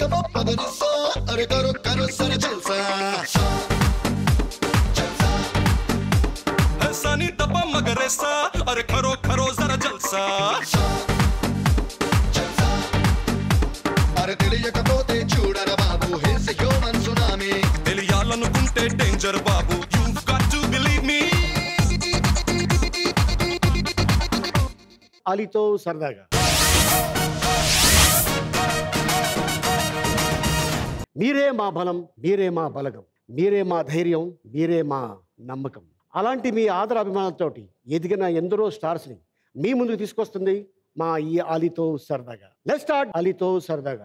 కమో పదనిసా అరే కరో కరో సర జల్సా ऐसा नहीं दबा मगर ऐसा अरे करो करो जरा जलसा అరే తెలియకపోతే చూడర బాబు హిస్ హ్యూమన్ సునామీ తెలియాలనుకుంటే డేంజర్ బాబు you got to believe me అలీతో సరదాగా మీరే మా బలం మీరే మా బలగం మీరే మా ధైర్యం మీరే మా నమ్మకం అలాంటి మీ ఆదర అభిమానాలతోటి ఎదిగిన ఎందరో స్టార్స్ని మీ ముందుకు తీసుకొస్తుంది మా ఈ అలీతో సరదాగా లెట్ స్టార్ట్ అలీతో సరదాగా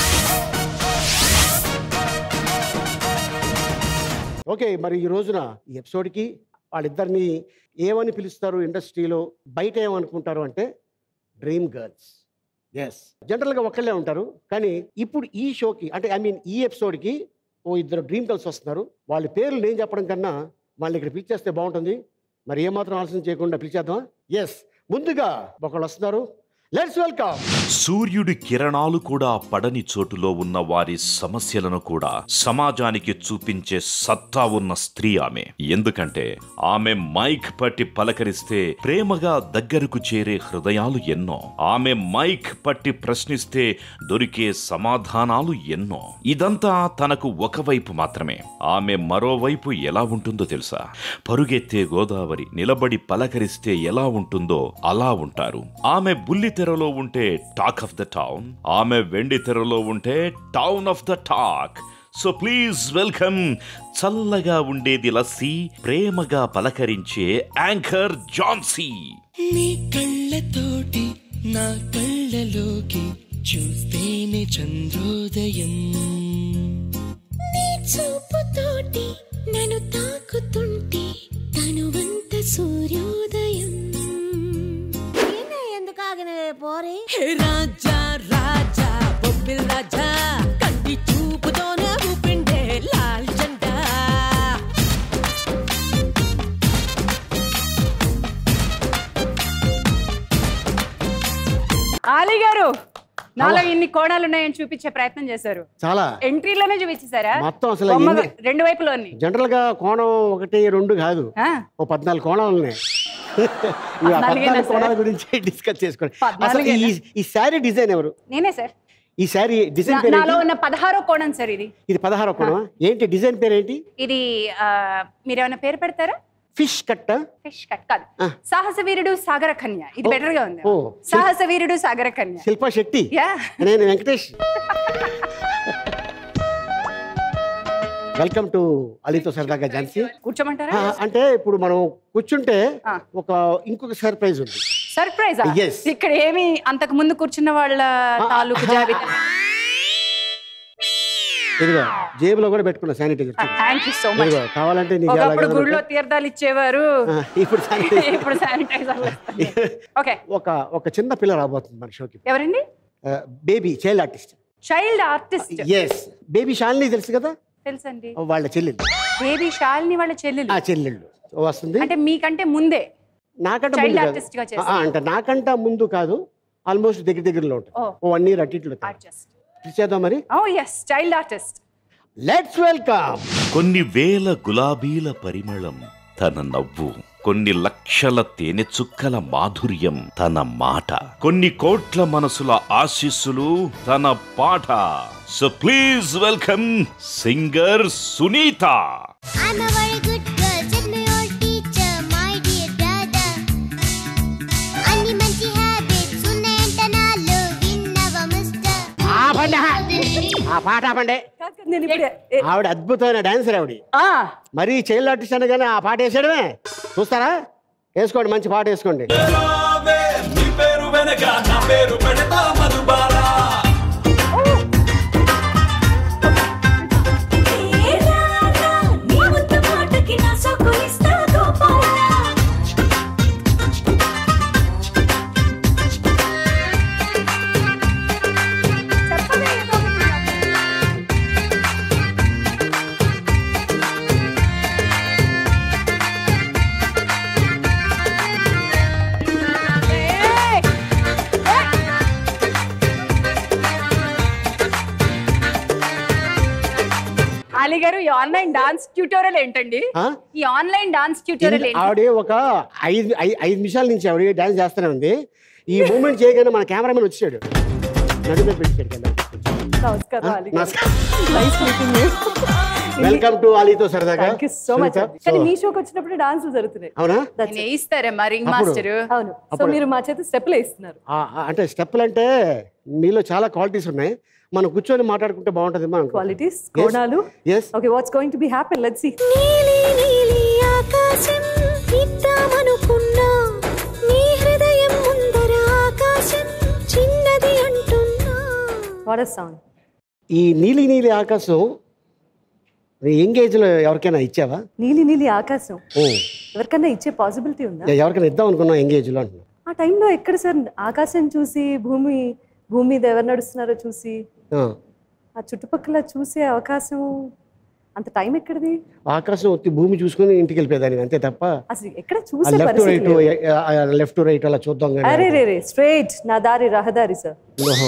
ఓకే మరి ఈ రోజున ఈ ఎపిసోడ్కి వాళ్ళిద్దరిని ఏమని పిలుస్తారు ఇండస్ట్రీలో బయట ఏమనుకుంటారు అంటే డ్రీమ్ గర్ల్స్ ఎస్ జనరల్గా ఒక్కళ్ళే ఉంటారు కానీ ఇప్పుడు ఈ షోకి అంటే ఐ మీన్ ఈ ఎపిసోడ్కి ఓ ఇద్దరు డ్రీమ్ గర్ల్స్ వస్తున్నారు వాళ్ళ పేర్లు నేను చెప్పడం కన్నా వాళ్ళని ఇక్కడ పిలిచేస్తే బాగుంటుంది మరి ఏమాత్రం ఆలోచన చేయకుండా పిలిచేద్దాం ఎస్ ముందుగా ఒకళ్ళు వస్తున్నారు లెట్స్ వెల్కమ్ సూర్యుడి కిరణాలు కూడా పడని చోటులో ఉన్న వారి సమస్యలను కూడా సమాజానికి చూపించే సత్తా ఉన్న స్త్రీ ఆమె ఎందుకంటే ఆమె మైక్ పట్టి పలకరిస్తే ప్రేమగా దగ్గరకు చేరే హృదయాలు ఎన్నో ఆమె మైక్ పట్టి ప్రశ్నిస్తే దొరికే సమాధానాలు ఎన్నో ఇదంతా తనకు ఒకవైపు మాత్రమే ఆమె మరోవైపు ఎలా ఉంటుందో తెలుసా పరుగెత్తే గోదావరి నిలబడి పలకరిస్తే ఎలా ఉంటుందో అలా ఉంటారు ఆమె బుల్లి తెరలో ఉంటే టాక్ ఆఫ్ ద టౌన్ ఆమె వెండి తెరలో ఉంటే town of the talk so please welcome చల్లగా ఉండేది లస్సీ ప్రేమగా పలకరించే యాంకర్ జాన్సీ నీ కళ్ళతోటి నా కళ్ళలోకి చూస్తేనే చంద్రోదయం నీ చూపుతోటి నన్ను తాకుతుంటే తనువంత సూర్యోదయం ఎందుకు ఆగినవే పోరి హే రాజా రాజా బొబ్బిల్ రాజా కంటి చూపుతోనే ఊపిండే లాల్ జెండా ఆలీ గారు నాలో ఇన్ని కోణాలు ఉన్నాయని చూపించే ప్రయత్నం చేశారు చాలా ఎంట్రీలోనే చూపించేశారా మొత్తం అసలు బొమ్మగా ఎన్ని- రెండు వైపులోని జనరల్గా కోణం ఒకటి రెండు కాదు ఆ, ఓ పద్నాలుగు కోణాలు ఉన్నాయి ఇవి ఆ పద్నాలుగేనా పద్నాలుగు సార్? కోణాల గురించి డిస్కస్ చేసుకోండి అసలు పద్నాలుగేనా? ఈ ఈ శారీ డిజైన్ ఎవరు నేనే సార్ ఈ శారీ డిజైన్ నా- పేరు నాలో ఏంటి? ఉన్న పదహారో కోణం సార్ ఇది ఇది పదహారో కోణమా ఏంటి డిజైన్ పేరు ఏంటి ఇది ఆ, మీరేమైనా పేరు పెడతారా ఫిష్ కట్ట ఫిష్ కట్ కాదు ఆ. సాహస వీరుడు సాగర కన్య ఇది ఓ, బెటర్ గా ఉంది ఓ, సాహస వీరుడు సాగర కన్య శిల్పా శెట్టి యా నేను వెంకటేష్ వెల్కమ్ టు అలీతో సరదాగా ఝాన్సీ కూర్చోమంటారా ఆ, అంటే ఇప్పుడు మనం కూర్చుంటే ఆ. ఒక ఇంకొక సర్ప్రైజ్ ఉంది సర్ప్రైజ్ Yes. ఇక్కడ ఏమి అంతకు ముందు కూర్చున్న వాళ్ళ తాలూకు జాబితా ఇదిగో జేబులో కూడా పెట్టుకున్నా sanitizer thank you so much ఇదిగో కావాలంటే నీకు ఒకప్పుడు ఎలాగైనా గుడిలో తీర్థాలు ఇచ్చేవారు ఆ, ఇప్పుడు శానిటైజర్ ఇప్పుడు శానిటైజర్ ఓకే ఒక ఒక చిన్న పిల్ల రాబోతుంది మన షోకి ఎవరండి baby child artist child artist yes baby Shalini తెలుసు కదా తెలుసండి వాళ్ళ చెల్లెలు బేబీ శాలిని వాళ్ళ చెల్లెలు ఆ చెల్లెళ్ళు వస్తుంది అంటే మీకంటే ముందే నాకంటే child ముందు కాదు. artist గా చేసింది. ఆ, అంటే నాకంట ముందు కాదు ఆల్మోస్ట్ దగ్గర దగ్గరలో ఉంటుంది ఓ. ఓ వన్ ఇయర్ అటు ఇట్లు ఆర్టిస్ట్ చేద్దాం మరి oh yes child artist let's welcome కొన్ని వేల గులాబీల పరిమళం తన నవ్వు కొన్ని లక్షల తేనె చుక్కల మాధుర్యం తన మాట కొన్ని కోట్ల మనసుల ఆశీస్సులు తన పాట so please welcome singer Sunitha I'm a very good girl, said my old teacher, my dear brother. అన్ని మంచి హ్యాబిట్స్ ఉన్నాయంట నాలో విన్నవ మిస్టర్ ఆపండి ఆ పాట ఆపండి నేను ఇప్పుడే ఏ, ఆవిడ అద్భుతమైన డాన్సర్ ఆవిడ ఆ, మరి చైల్డ్ ఆర్టిస్ట్ అనగానే ఆ పాట వేసాడమే చూస్తారా వేసుకోండి మంచి పాట వేసుకోండి రావే, నీ పేరు వెనక నా పేరు పెడతా మధుబాల ఏయ్, ఏయ్. అలీ గారు ఈ ఆన్లైన్ డాన్స్ ట్యూటోరియల్ ఏంటండి ఆ? ఈ ఆన్లైన్ డాన్స్ ట్యూటోరియల్ ఏంటి ఆవిడ ఒక ఐదు ఐ- ఐదు నిమిషాల నుంచి ఆవిడ డాన్స్ చేస్తూనే ఉంది ఈ మూమెంట్ చేయగానే మన కెమెరామెన్ వచ్చాడు నడుమే పెట్టాడు కింద. నమస్కారం అలీ గారు నమస్కారం nice meeting you welcome to అలీతో సరదాగా thank you so much Sunitha. కానీ So, మీ షోకి వచ్చినప్పుడు డాన్సులు జరుగుతున్నాయి అవునా That's it. వేయిస్తారమ్మా రింగ్ అప్పుడు- మాస్టర్ అవును సో అప్పుడు- మీరు మా చేత స్టెప్లు వేస్తున్నారు ఆ, ఆ, అంటే స్టెప్పులు అంటే మీలో చాలా క్వాలిటీస్ ఉన్నాయి మనం కూర్చొని మాట్లాడుకుంటే బాగుంటుంది మనం క్వాలిటీస్ కోణాలు yes okay what's going to be happy let's see నీలి నీలి ఆకాశం ఇద్దామనుకున్నా నీ హృదయం ముందర ఆకాశం చిన్నది అంటున్నా వాట్ అ సాంగ్ ఈ నీలి నీలి ఆకాశం ఎంగేజ్ లో ఎవరికైనా ఇచ్చావా నీలి నీలి ఆకాశం ఓ ఎవరికన్నా ఇచ్చే పాసిబిలిటీ ఉందా ఎవరికైనా ఇద్దాం అనుకున్నాం ఎంగేజ్ లో అంటున్నా ఆ టైంలో ఎక్కడ సార్ ఆకాశం చూసి భూమి భూమి మీద ఎవరు నడుస్తున్నారో చూసి ఆ, ఆ చుట్టుపక్కల చూసే అవకాశం అంత టైం ఎక్కడిది ఆకాశం ఒత్తి భూమి చూసుకొని ఇంటికి వెళ్ళిపోయేదాన్ని అంతే తప్ప అసలు ఎక్కడ చూసే లెఫ్ట్ పరిస్థితి రైట్ లేదు. లెఫ్ట్ రైట్ అలా చూద్దాం అరే కానీ రే రే స్ట్రైట్ నా దారి రహదారి సార్ ఓహో.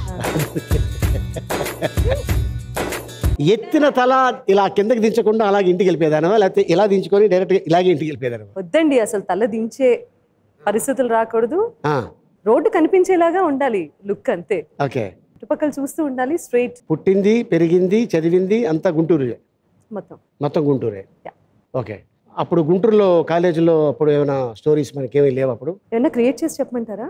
ఎత్తిన తల ఇలా కిందకి దించకుండా అలాగే ఇంటికి వెళ్ళిపోయేదానవా లేకపోతే ఇలా దించుకొని డైరెక్ట్ ఇలాగే ఇంటికి వెళ్ళిపోయేదానవా వద్దండి అసలు తల దించే పరిస్థితులు రాకూడదు ఆ, రోడ్డు కనిపించేలాగా ఉండాలి లుక్ అంతే ఓకే చుట్టుపక్కల చూస్తూ ఉండాలి స్ట్రైట్ పుట్టింది పెరిగింది చదివింది అంతా గుంటూరు మొత్తం మొత్తం గుంటూరే Yeah. ఓకే అప్పుడు గుంటూరులో కాలేజీలో అప్పుడు ఏమైనా స్టోరీస్ మనకేమీ లేవు అప్పుడు ఏమన్నా క్రియేట్ చేసి చెప్పమంటారా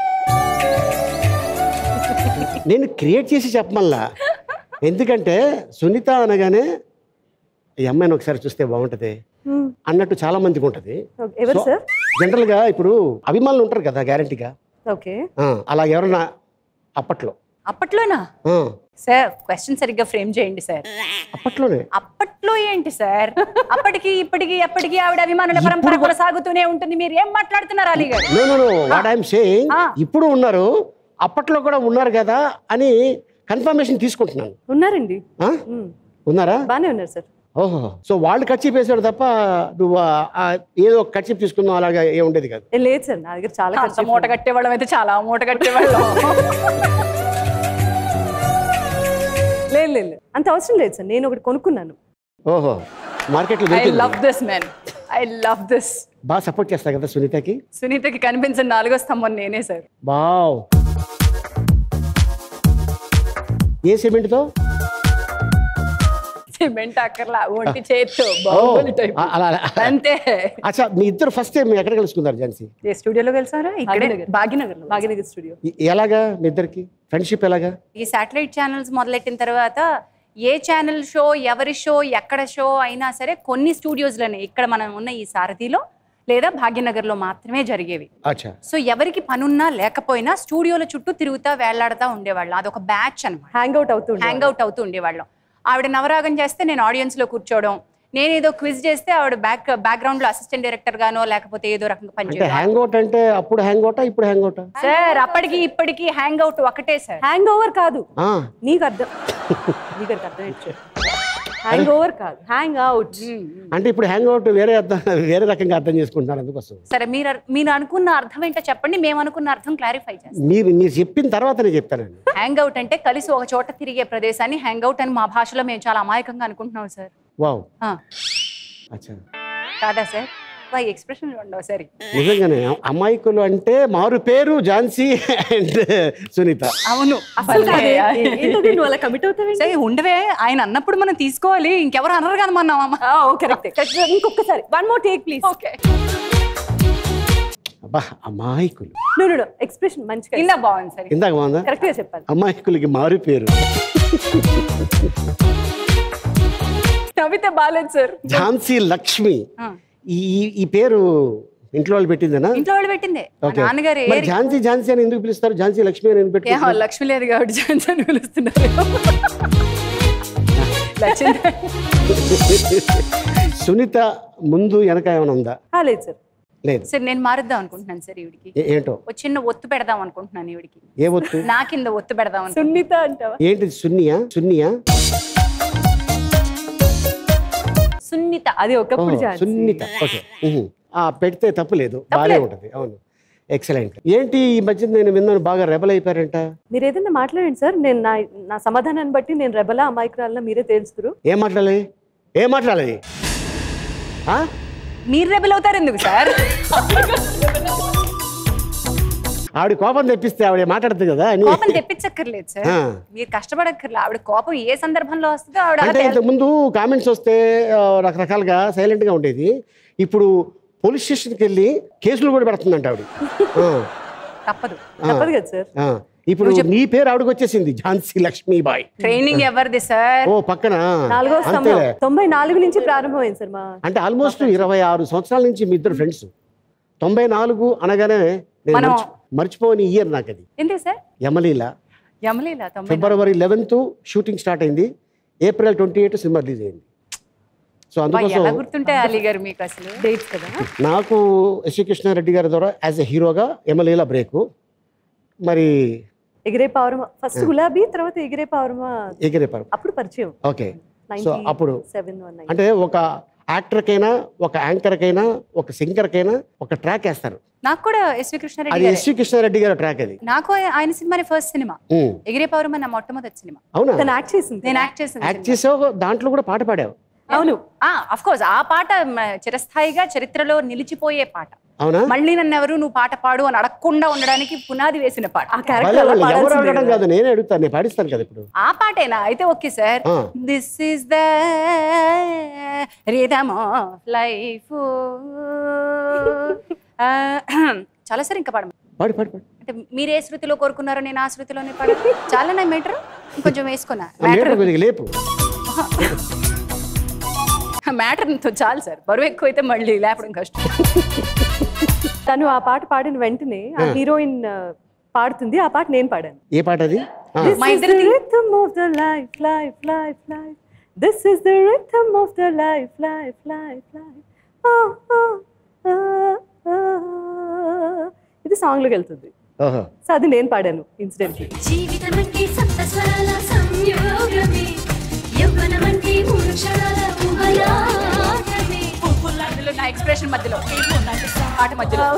నేను క్రియేట్ చేసి చెప్పమల్లా ఎందుకంటే సునీత అనగానే ఈ అమ్మాయిని ఒకసారి చూస్తే బాగుంటది Hmm. అన్నట్టు చాలా మందికి ఉంటుంది Okay. ఎవరు So- సార్ జనరల్గా ఇప్పుడు అభిమానులు ఉంటారు కదా గ్యారంటీగా ఓకే అలా ఎవరన్నా అప్పట్లో అప్పట్లోనా ఆ, సార్ క్వశ్చన్ సరిగ్గా ఫ్రేమ్ చేయండి సార్ అప్పట్లోనే అప్పట్లో ఏంటి సార్ అప్పటికి ఇప్పటికి ఎప్పటికి ఆవిడ అభిమానుల పరంపర కొనసాగుతూనే ఉంటుంది మీరు ఏం మాట్లాడుతున్నారు Ali garu no no no what I'm saying ఆ. ఇప్పుడు ఉన్నారు అప్పట్లో కూడా ఉన్నారు కదా అని కన్ఫర్మేషన్ తీసుకుంటున్నాను ఉన్నారండి ఆ? Hmm. ఉన్నారా బానే ఉన్నారు సార్ ఓహో సో వాళ్ళు కచ్చిప్ వేసాడు తప్ప నువ్వు ఆ- ఆ ఏదో కచ్చిప్ తీసుకున్నావు అలాగా ఏ ఉండేది కాదు ఏ, లేదు సార్ నా దగ్గర చాలా అంత ఖర్చు మూట కట్టేవాళ్ళం అయితే చాలా మూట కట్టేవాళ్ళం లేదు లేదు లేదు. అంత అవసరం లేదు సార్ నేను ఒకటి కొనుక్కున్నాను ఓహో మార్కెట్లో ఐ దొరికింది love this man I love this బాగా సపోర్ట్ చేస్తా కదా సునీతకి సునీతకి కనిపించిన నాలుగో స్తంభం నేనే సార్ బావ్ ఏ సిమెంట్తో సిమెంట్ అక్కర్లా ఒంటి చేత్తో బాహుబలి టైప్ అలా అలా అంతే అచ్చా మీ ఇద్దరు ఫస్ట్ టైం ఎక్కడ కలుసుకున్నారు ఝాన్సీ ఏ స్టూడియోలో కలిసారా ఇక్కడే భాగ్యనగర్. భాగ్యనగర్ భాగ్యనగర్ స్టూడియో ఎ- ఎలాగా మీ ఇద్దరికి ఫ్రెండ్షిప్ ఎలాగా ఈ శాటిలైట్ ఛానల్స్ మొదలెట్టిన తర్వాత ఏ ఛానల్ షో ఎవరి షో ఎక్కడ షో అయినా సరే కొన్ని స్టూడియోస్లోనే ఇక్కడ మనం ఉన్న ఈ సారథిలో లేదా భాగ్యనగర్లో మాత్రమే జరిగేవి అచ్చా సో ఎవరికి పనున్నా లేకపోయినా స్టూడియోల చుట్టూ తిరుగుతా వేళ్లాడుతూ ఉండేవాళ్ళం అదొక బ్యాచ్ అనమాట హ్యాంగ్ అవుట్ అవుతుంది హ్యాంగ్ అవుట్ అవుతూ ఉండేవాళ్ళం ఆవిడ నవరాగం చేస్తే నేను ఆడియన్స్ లో కూర్చోవడం నేను ఏదో క్విజ్ చేస్తే ఆవిడ బ్యాక్ బ్యాక్గ్రౌండ్ లో అసిస్టెంట్ డైరెక్టర్ గానో లేకపోతే ఏదో రకంగా అంటే పనిచేయడం హ్యాంగ్ అవుట్ అంటే అప్పుడు హ్యాంగ్ అవుటా ఇప్పుడు హ్యాంగ్ అవుటా సార్ అప్పటికి ఇప్పటికి హ్యాంగ్ అవుట్ ఒకటే సార్ హ్యాంగ్ ఓవర్ కాదు ఆ, నీకు అర్థం నీకు అది అర్థం హ్యాంగ్ ఓవర్ కాదు హ్యాంగ్ అవుట్ అంటే ఇప్పుడు హ్యాంగ్ అవుట్ వేరే అర్థం వేరే రకంగా అర్థం చేసుకుంటున్నారు అందుకోసం సరే మీరు అర్- మీరు అనుకున్న అర్థం ఏంటో చెప్పండి మేము అనుకున్న అర్థం క్లారిఫై చేస్తాం మీరు మీరు చెప్పిన తర్వాత నేను చెప్తానండి హ్యాంగ్ అవుట్ అంటే కలిసి ఒక చోట తిరిగే ప్రదేశాన్ని హ్యాంగ్ అవుట్ అని మా భాషలో మేము చాలా అమాయకంగా అనుకుంటున్నాం సార్ వావ్ ఆ, అచ్చా కాదా సార్ వై ఎక్స్ప్రెషన్ ఉండవు సరే నిజంగానే అమాయకులు అంటే మారు పేరు ఝాన్సీ అండ్ సునీత అవును అసలు కాదే. భలే. ఏంటది నువ్వు అలా కమిట్ అవుతావేంటి సరే ఉండవే ఆయన అన్నప్పుడు మనం తీసుకోవాలి ఇంకెవరు అనరు కదా మన కరెక్ట్ ఇంకొకసారి one more take please okay అబ్బా అమాయకులు నో నో ఎక్స్ప్రెషన్ మంచిగా ఇందా బాగుంది సరే ఇందాక బాగుందా కరెక్ట్ గా చెప్పాలి అమాయకులకి మారు పేరు నవ్వితే బాలేదు సార్ ఝాన్సీ లక్ష్మి ఆ. ఈ ఈ- ఈ పేరు ఇంట్లో వాళ్ళు పెట్టిందేనా ఇంట్లో వాళ్ళు పెట్టిందే మా ఓకే నాన్నగారు మరి ఏరి- ఝాన్సీ ఝాన్సీ అని ఎందుకు పిలుస్తారు ఝాన్సీ లక్ష్మి అని ఎందుకు ఏహో, పెట్టుకుంటారు లక్ష్మి లేదు కాబట్టి ఝాన్సీ అని పిలుస్తున్నారు లక్ష్మి సునీత ముందు వెనక ఏమైనా ఉందా ఆ, లేదు సార్ లేదు సరే నేను మారుద్దాం అనుకుంటున్నాను సార్ ఈవిడికి ఏ- ఏంటో ఒక చిన్న ఒత్తు పెడదాం అనుకుంటున్నాను ఈవిడికి ఏ ఒత్తు నా కింద ఒత్తు పెడదాం అనుకుంటున్నాను సున్నిత అంటావా ఏంటిది సున్నియా సున్నియా సున్నిత అది ఒకప్పుడు ఓహో, ఝాన్సీ. సున్నిత ఓకే ఉహు. ఆ పెడితే తప్పు లేదు బాగానే ఉంటది అవును ఎక్సలెంట్ ఏంటి ఈ మధ్య నేను విన్నాను బాగా రెబల్ అయిపోయారంట మీరు ఏదైనా మాట్లాడండి సార్ నేను నా నా సమాధానాన్ని బట్టి నేను రెబలా అమాయకురాలనా మీరే తెలుస్తురు ఏం మాట్లాడాలి ఏం మాట్లాడాలి ఆ? మీరు రెబల్ అవుతారు ఎందుకు సార్ ఆవిడ కోపం తెప్పిస్తే ఆవిడ మాట్లాడుతుంది కదా అని కోపం తెప్పించక్కర్లేదు సార్ ఆ. మీరు కష్టపడక్కర్లేదు ఆవిడ కోపం ఏ సందర్భంలో వస్తుందో ఆవిడ అలా అంటే తేల్- ఇంతకుముందు కామెంట్స్ వస్తే ఆ, రకరకాలుగా సైలెంట్గా ఉండేది ఇప్పుడు పోలీస్ స్టేషన్కి వెళ్ళి కేసులు కూడా పెడుతుందంట ఆవిడ ఆ, తప్పదు ఆ, తప్పదు కదా సార్ ఆ. ఇప్పుడు నీ పేరు ఆవిడకి వచ్చేసింది ఝాన్సీ లక్ష్మీబాయ్ ట్రైనింగ్ ఎవరిది సార్ ఓ పక్కన నాలుగో స్తంభం అంతేలే తొంభై నాలుగు నుంచి ప్రారంభమైంది సార్ మా అంటే ఆల్మోస్ట్ ఇరవై ఆరు సంవత్సరాల నుంచి మీ ఇద్దరు ఫ్రెండ్స్ తొంభై నాలుగు అనగానే నేను మనం- మర్చి- మర్చిపోని ఇయర్ నాకు అది ఎందుకు సార్ యమలీల యమలీల తొంభై ఫిబ్రవరి లెవెన్త్ షూటింగ్ స్టార్ట్ అయింది April twenty eight cinema release అయింది సో అబ్బా, అందుకోసం ఎలా గుర్తుంటాయి అలీ గారు మీకు అసలు డేట్స్ కదా నాకు ఎస్వి కృష్ణారెడ్డి గారి ద్వారా యాజ్ ఎ హీరోగా యమలీల బ్రేక్ మరి ఎగిరే పౌరమ ఫస్ట్ గులాబీ తర్వాత ఎగిరే పౌరమ ఎగిరే పరం అప్పుడు పరిచయం ఓకే సో అప్పుడు సెవెన్ అంటే ఒక యాక్టర్కైనా ఒక యాంకర్కైనా ఒక సింగర్కైనా ఒక ట్రాక్ వేస్తారు నాకు కూడా ఎస్వి కృష్ణారెడ్డి అది గారే. ఎస్వి కృష్ణారెడ్డి గారి ట్రాక్ అది నాకు ఆయన సినిమానే ఫస్ట్ సినిమా ఉమ్. ఎగిరే పౌరమ నా మొట్టమొదటి సినిమా అవునా తను యాక్ట్ చేసింది నేను యాక్ట్ చేసిన యాక్ట్ చేసావు దాంట్లో కూడా పాట పాడావు అవును అఫ్ కోర్స్ ఆ పాట మ, చిరస్థాయిగా చరిత్రలో నిలిచిపోయే పాట అవునా మళ్ళీ నన్ను ఎవరు నువ్వు పాట పాడు అని అడగకుండా ఉండడానికి పునాది వేసిన పాట ఆ భలే క్యారెక్టర్ వాళ్ళు ఎవరు పాడాల్సిందే అడగడం కదా. కాదు నేనే అడుగుతాను నేను పాడిస్తాను కదా ఇప్పుడు ఆ పాటేనా అయితే ఓకే సార్ ఆ. This is the rhythm of life చాలా సార్ ఇంకా పాడమ పాడి పాడి పాడి అంటే మీరు ఏ శృతిలో కోరుకున్నారో నేను ఆ శృతిలోనే పాడ చాలా నా మీటర్ కొంచెం వేసుకున్నా ఆ లేపు కొద్దిగా లేపు మ్యాటర్ చాలు సార్ బరువు ఎక్కువ అయితే మళ్ళీ లేపడం కష్టం తను ఆ పాట పాడిన వెంటనే ఆ హీరోయిన్ పాడుతుంది ఆ పాట నేను పాడాను ఏ పాట అది ఆ, This మా is the ఇద్దరిది- rhythm of the life, life, life, life. This is the rhythm of the life, life, life, life. Oh, oh, ah, ah. ఇది సాంగ్ లోకి వెళ్తుంది ఓహో సో అది నేను పాడాను ఇన్సిడెంట్ జీవితమంటే సప్త స్వరాల సంయోగమే యవ్వనమంటే మూడు క్షణాల ఉభయాగమే అందులో నా ఎక్స్ప్రెషన్ మధ్యలో పాట మధ్యలో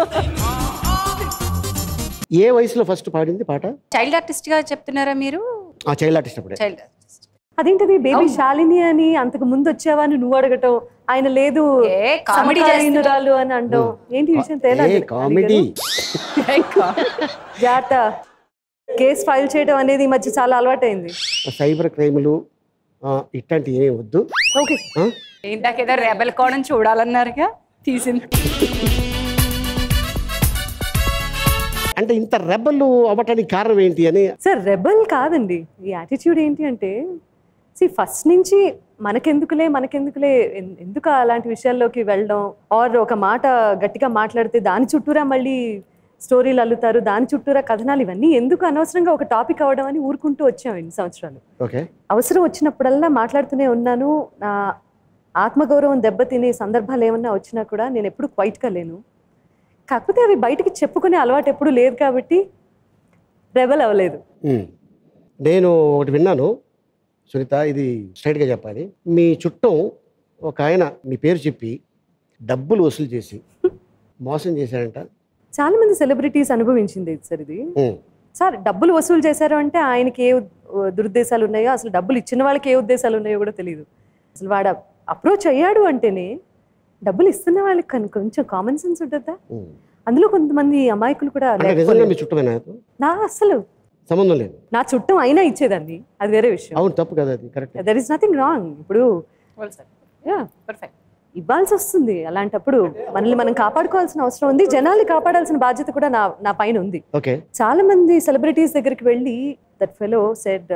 ఏ వయసులో ఫస్ట్ పాడింది పాట చైల్డ్ ఆర్టిస్ట్ గా చెప్తున్నారా మీరు ఆ చైల్డ్ ఆర్టిస్ట్ అప్పుడే చైల్డ్ ఆర్టిస్ట్ అదేంటది బేబీ శాలిని అని అంతకు ముందు వచ్చావా అని నువ్వు అడగటం ఆయన లేదు ఏ, comedy సమకాలీనురాలు అని అనడం ఏంటి ఈ విషయం తేలా ఏ కామెడీ జాగ్రత్త కేసు ఫైల్ చేయడం అనేది ఈ మధ్య చాలా అలవాటైంది సైబర్ క్రైములు ఆ, ఇట్లాంటివి ఏమీ వద్దు ఓకే ఆ? ఇందాకేదో రెబల్ కోణం చూడాలన్నారుగా తీసింది అంటే ఇంత రెబ్బలు అవ్వటానికి కారణం ఏంటి అని సార్ రెబల్ కాదండి ఈ యాటిట్యూడ్ ఏంటి అంటే సి ఫస్ట్ నుంచి మనకెందుకులే మనకెందుకులే ఎన్- ఎందుకు అలాంటి విషయాల్లోకి వెళ్ళడం ఆర్ ఒక మాట గట్టిగా మాట్లాడితే దాని చుట్టూరా మళ్ళీ స్టోరీలు అల్లుతారు దాని చుట్టూరా కథనాలు ఇవన్నీ ఎందుకు అనవసరంగా ఒక టాపిక్ అవ్వడం అని ఊరుకుంటూ వచ్చాం ఇన్ని సంవత్సరాలు ఓకే అవసరం వచ్చినప్పుడల్లా మాట్లాడుతూనే ఉన్నాను నా ఆత్మగౌరవం దెబ్బతినే సందర్భాలు ఏమన్నా వచ్చినా కూడా నేను ఎప్పుడు క్వైట్గా లేను కాకపోతే అవి బయటికి చెప్పుకునే అలవాటు ఎప్పుడు లేదు కాబట్టి రెబల్ అవ్వలేదు ఉమ్. నేను ఒకటి విన్నాను సునీత ఇది స్ట్రైట్గా చెప్పాలి మీ చుట్టం ఒక ఆయన మీ పేరు చెప్పి డబ్బులు వసూలు చేసి మోసం చేశాడంట చాలా మంది సెలబ్రిటీస్ అనుభవించింది ఇది సార్ ఇది ఉమ్. సార్ డబ్బులు వసూలు చేశారు అంటే ఆయనకి ఏ ఉద్- దురుద్దేశాలు ఉన్నాయో అసలు డబ్బులు ఇచ్చిన వాళ్ళకి ఏ ఉద్దేశాలు ఉన్నాయో కూడా తెలియదు అసలు వాడు అప్రోచ్ అయ్యాడు అంటేనే డబ్బులు ఇస్తున్న వాళ్ళకి కనుక కొంచెం కామన్ సెన్స్ ఉంటుందా ఉమ్. అందులో కొంతమంది అమాయకులు కూడా అంటే నిజంగా లేకపోలేదు. మీ చుట్టమేనా నా అసలు సంబంధం లేదు నా చుట్టం అయినా ఇచ్చేదాన్ని అది వేరే విషయం అవును తప్పు కదా అది correct there is nothing wrong ఇప్పుడు yeah, పర్ఫెక్ట్ ఇవ్వాల్సి వస్తుంది అలాంటప్పుడు మనల్ని మనం కాపాడుకోవాల్సిన అవసరం ఉంది జనాల్ని కాపాడాల్సిన బాధ్యత కూడా నా నా పైన ఉంది ఓకే చాలా మంది సెలబ్రిటీస్ దగ్గరికి వెళ్ళి దట్ ఫెలో సెడ్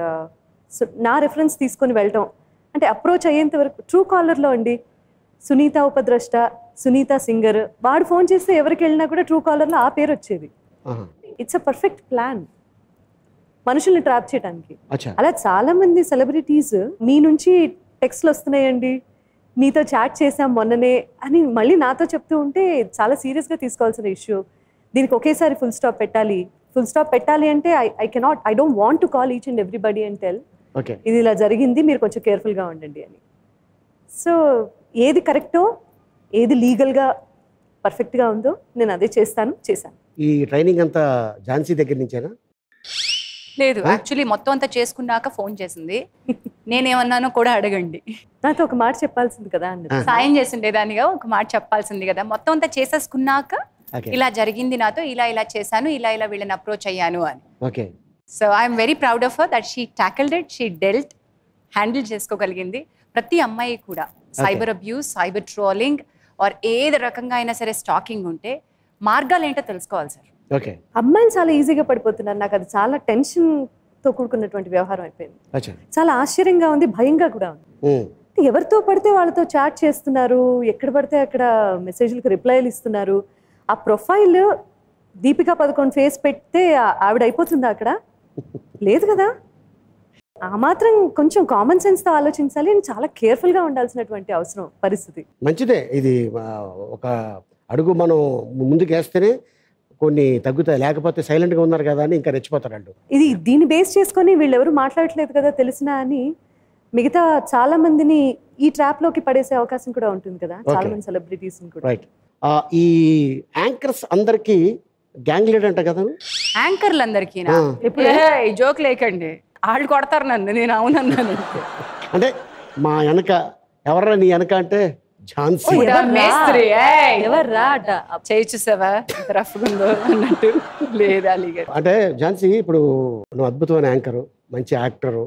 నా రెఫరెన్స్ తీసుకొని వెళ్ళటం అంటే అప్రోచ్ అయ్యేంత వరకు ట్రూ కాలర్లో అండి సునీత ఉపద్రష్ట సునీత సింగర్ వాడు ఫోన్ చేస్తే ఎవరికి వెళ్ళినా కూడా ట్రూ కాలర్లో ఆ పేరు వచ్చేది ఆహా. ఇట్స్ అ పర్ఫెక్ట్ ప్లాన్ మనుషుల్ని ట్రాప్ చేయడానికి అచ్చా అలా చాలా మంది సెలబ్రిటీస్ మీ నుంచి టెక్స్ట్లు వస్తున్నాయండి మీతో చాట్ చేసాం మొన్ననే అని మళ్ళీ నాతో చెప్తూ ఉంటే చాలా సీరియస్గా తీసుకోవాల్సిన ఇష్యూ దీనికి ఒకేసారి ఫుల్ స్టాప్ పెట్టాలి ఫుల్ స్టాప్ పెట్టాలి అంటే I I cannot I don't want to call each and everybody and tell okay ఇది ఇలా జరిగింది మీరు కొంచెం కేర్ఫుల్గా ఉండండి అని సో ఏది కరెక్టో ఏది లీగల్గా పర్ఫెక్ట్గా ఉందో నేను అదే చేస్తాను చేశాను ఈ ట్రైనింగ్ అంతా ఝాన్సీ దగ్గర నుంచేనా లేదు యాక్చువల్లీ మొత్తం అంతా చేసుకున్నాక ఫోన్ చేసింది నేనేమన్నానో కూడా అడగండి నాతో ఒక మాట చెప్పాల్సింది కదా అండి సాయం చేసిండేదానిగా ఒక మాట చెప్పాల్సింది కదా మొత్తం అంతా చేసేసుకున్నాక Okay. ఇలా జరిగింది నాతో ఇలా ఇలా చేశాను ఇలా ఇలా వీళ్ళని అప్రోచ్ అయ్యాను అని okay so I'm very proud of that she tackled it she dealt handle చేసుకోగలిగింది ప్రతి అమ్మాయి కూడా cyber abuse cyber trolling or ఏది రకంగా అయినా సరే స్టాకింగ్ ఉంటే మార్గాలు ఏంటో తెలుసుకోవాలి సార్ ఓకే అమ్మాయిలు చాలా ఈజీగా పడిపోతున్నారు నాకు అది చాలా టెన్షన్ తో కూడుకున్నటువంటి వ్యవహారం అయిపోయింది అచ్చా చాలా ఆశ్చర్యంగా ఉంది భయంగా కూడా ఉంది ఉమ్, ఎవరితో పడితే వాళ్ళతో చాట్ చేస్తున్నారు ఎక్కడ పడితే అక్కడ మెసేజ్లకు రిప్లైలు ఇస్తున్నారు ఆ ప్రొఫైల్ దీపికా పదకొండు ఫేస్ పెడితే ఆ- ఆవిడ అయిపోతుందా అక్కడ లేదు కదా ఆ మాత్రం కొంచెం కామన్ సెన్స్ తో ఆలోచించాలి and చాలా కేర్ఫుల్ గా ఉండాల్సినటువంటి అవసరం పరిస్థితి మంచిదే ఇది ఆ, ఒక అడుగు మనం ముందుకు వేస్తేనే కొన్ని తగ్గుతాయి లేకపోతే సైలెంట్గా ఉన్నారు కదా అని ఇంకా రెచ్చిపోతారు వాళ్ళు ఇది దీన్ని బేస్ చేసుకొని వీళ్ళెవరు మాట్లాడట్లేదు కదా తెలిసినా అని మిగతా చాలా మందిని ఈ ట్రాప్ లోకి పడేసే అవకాశం కూడా ఉంటుంది కదా చాలా Okay. మంది సెలబ్రిటీస్ కూడా రైట్ ఈ యాంకర్స్ అందరికీ గ్యాంగ్ లీడర్ అంట కదా యాంకర్లు అందరికీ ఆ. జోక్ లేకండి వాళ్ళు కొడతారు నన్ను నేను అవునన్నాను అంటే మా వెనక ఎవరా నీ వెనక అంటే ఝాన్సీ ఓ, ఎవర్రా? మేస్త్రి, ఏయ్. ఎవర్రా అట చేయి చూసావా ఎంత రఫ్గా ఉందో అన్నట్టు లేదా అలీగారు అంటే ఝాన్సీ ఇప్పుడు నువ్వు అద్భుతమైన యాంకరు మంచి యాక్టరు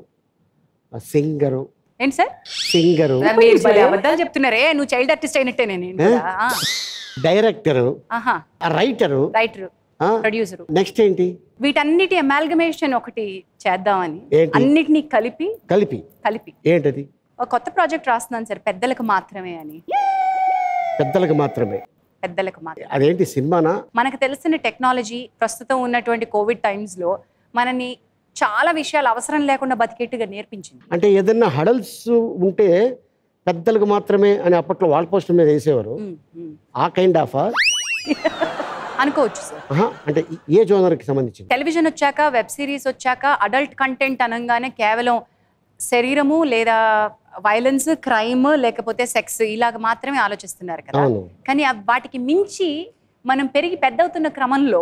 సింగరు ఏంటి సార్ సింగరు మీరు భలే అబద్ధాలు చెప్తున్నారే నువ్వు చైల్డ్ ఆర్టిస్ట్ అయినట్టే నేను కూడా. ఆ. డైరెక్టరు ఆహా రైటరు రైటర్ ప్రొడ్యూసర్ నెక్స్ట్ ఏంటి వీటన్నిటి అమాల్గమేషన్ ఒకటి చేద్దామని ఏంటి? అన్నిటినీ కలిపి కలిపి కలిపి ఏంటది ఒక కొత్త ప్రాజెక్ట్ రాస్తున్నాను సార్ పెద్దలకు మాత్రమే అని పెద్దలకు మాత్రమే పెద్దలకు మాత్రమే అదేంటి సినిమానా మనకు తెలిసిన టెక్నాలజీ ప్రస్తుతం ఉన్నటువంటి కోవిడ్ టైమ్స్ లో మనని చాలా విషయాలు అవసరం లేకుండా బతికేట్టుగా నేర్పించింది అంటే ఏదన్నా హడల్స్ ఉంటే పెద్దలకు మాత్రమే అని అప్పట్లో వాల్ పోస్టర్ మీద వేసేవారు ఉమ్, ఉమ్. ఆ కైండ్ ఆఫ్ అనుకోవచ్చు సార్ అంటే ఏ జోనర్కి సంబంధించింది టెలివిజన్ వచ్చాక వెబ్ సిరీస్ వచ్చాక అడల్ట్ కంటెంట్ అనగానే కేవలం శరీరము లేదా వైలెన్స్ క్రైమ్ లేకపోతే సెక్స్ ఇలాగ మాత్రమే ఆలోచిస్తున్నారు కదా అవును కానీ ఆ వాటికి మించి మనం పెరిగి పెద్ద అవుతున్న క్రమంలో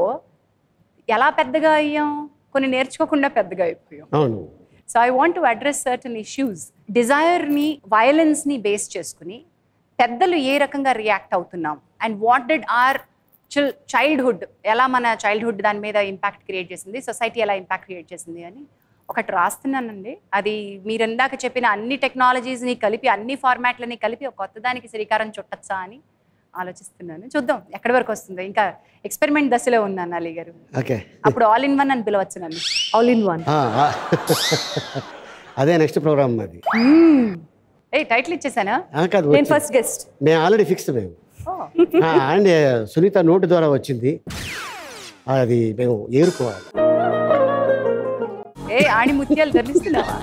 ఎలా పెద్దగా అయ్యాం కొన్ని నేర్చుకోకుండా పెద్దగా అయిపోయాం అవును so I want to address certain issues డిజైర్ని వైలెన్స్ని బేస్ చేసుకుని పెద్దలు ఏ రకంగా రియాక్ట్ అవుతున్నాం and what did our child childhood ఎలా మన చైల్డ్హుడ్ దాని మీద ఇంపాక్ట్ క్రియేట్ చేసింది సొసైటీ ఎలా ఇంపాక్ట్ క్రియేట్ చేసింది అని ఒకటి రాస్తున్నానండి అది మీరు ఇందాక చెప్పిన అన్ని టెక్నాలజీస్ని కలిపి అన్ని ఫార్మాట్లని కలిపి ఒక కొత్త దానికి శ్రీకారం చుట్టచ్చా అని ఆలోచిస్తున్నాను చూద్దాం ఎక్కడి వరకు వస్తుందో ఇంకా ఎక్స్పెరిమెంట్ దశలో ఉన్నాను అలీ గారు ఓకే అప్పుడు ఆల్ ఇన్ వన్ అని పిలవచ్చు నన్ను ఆల్ ఇన్ వన్ అదే నెక్స్ట్ ప్రోగ్రామ్ అది ఏ టైటిల్ ఇచ్చేసానా ఆ, కాదు నేను వచ్చింది. ఫస్ట్ గెస్ట్ మేము ఆల్రెడీ ఫిక్స్ మేము ఓ ఆ, అండ్ సునీత నోటు ద్వారా వచ్చింది అది మేము ఏరుకోవాలి ఏ ఆణి ముత్యాలు ధరిస్తున్నావా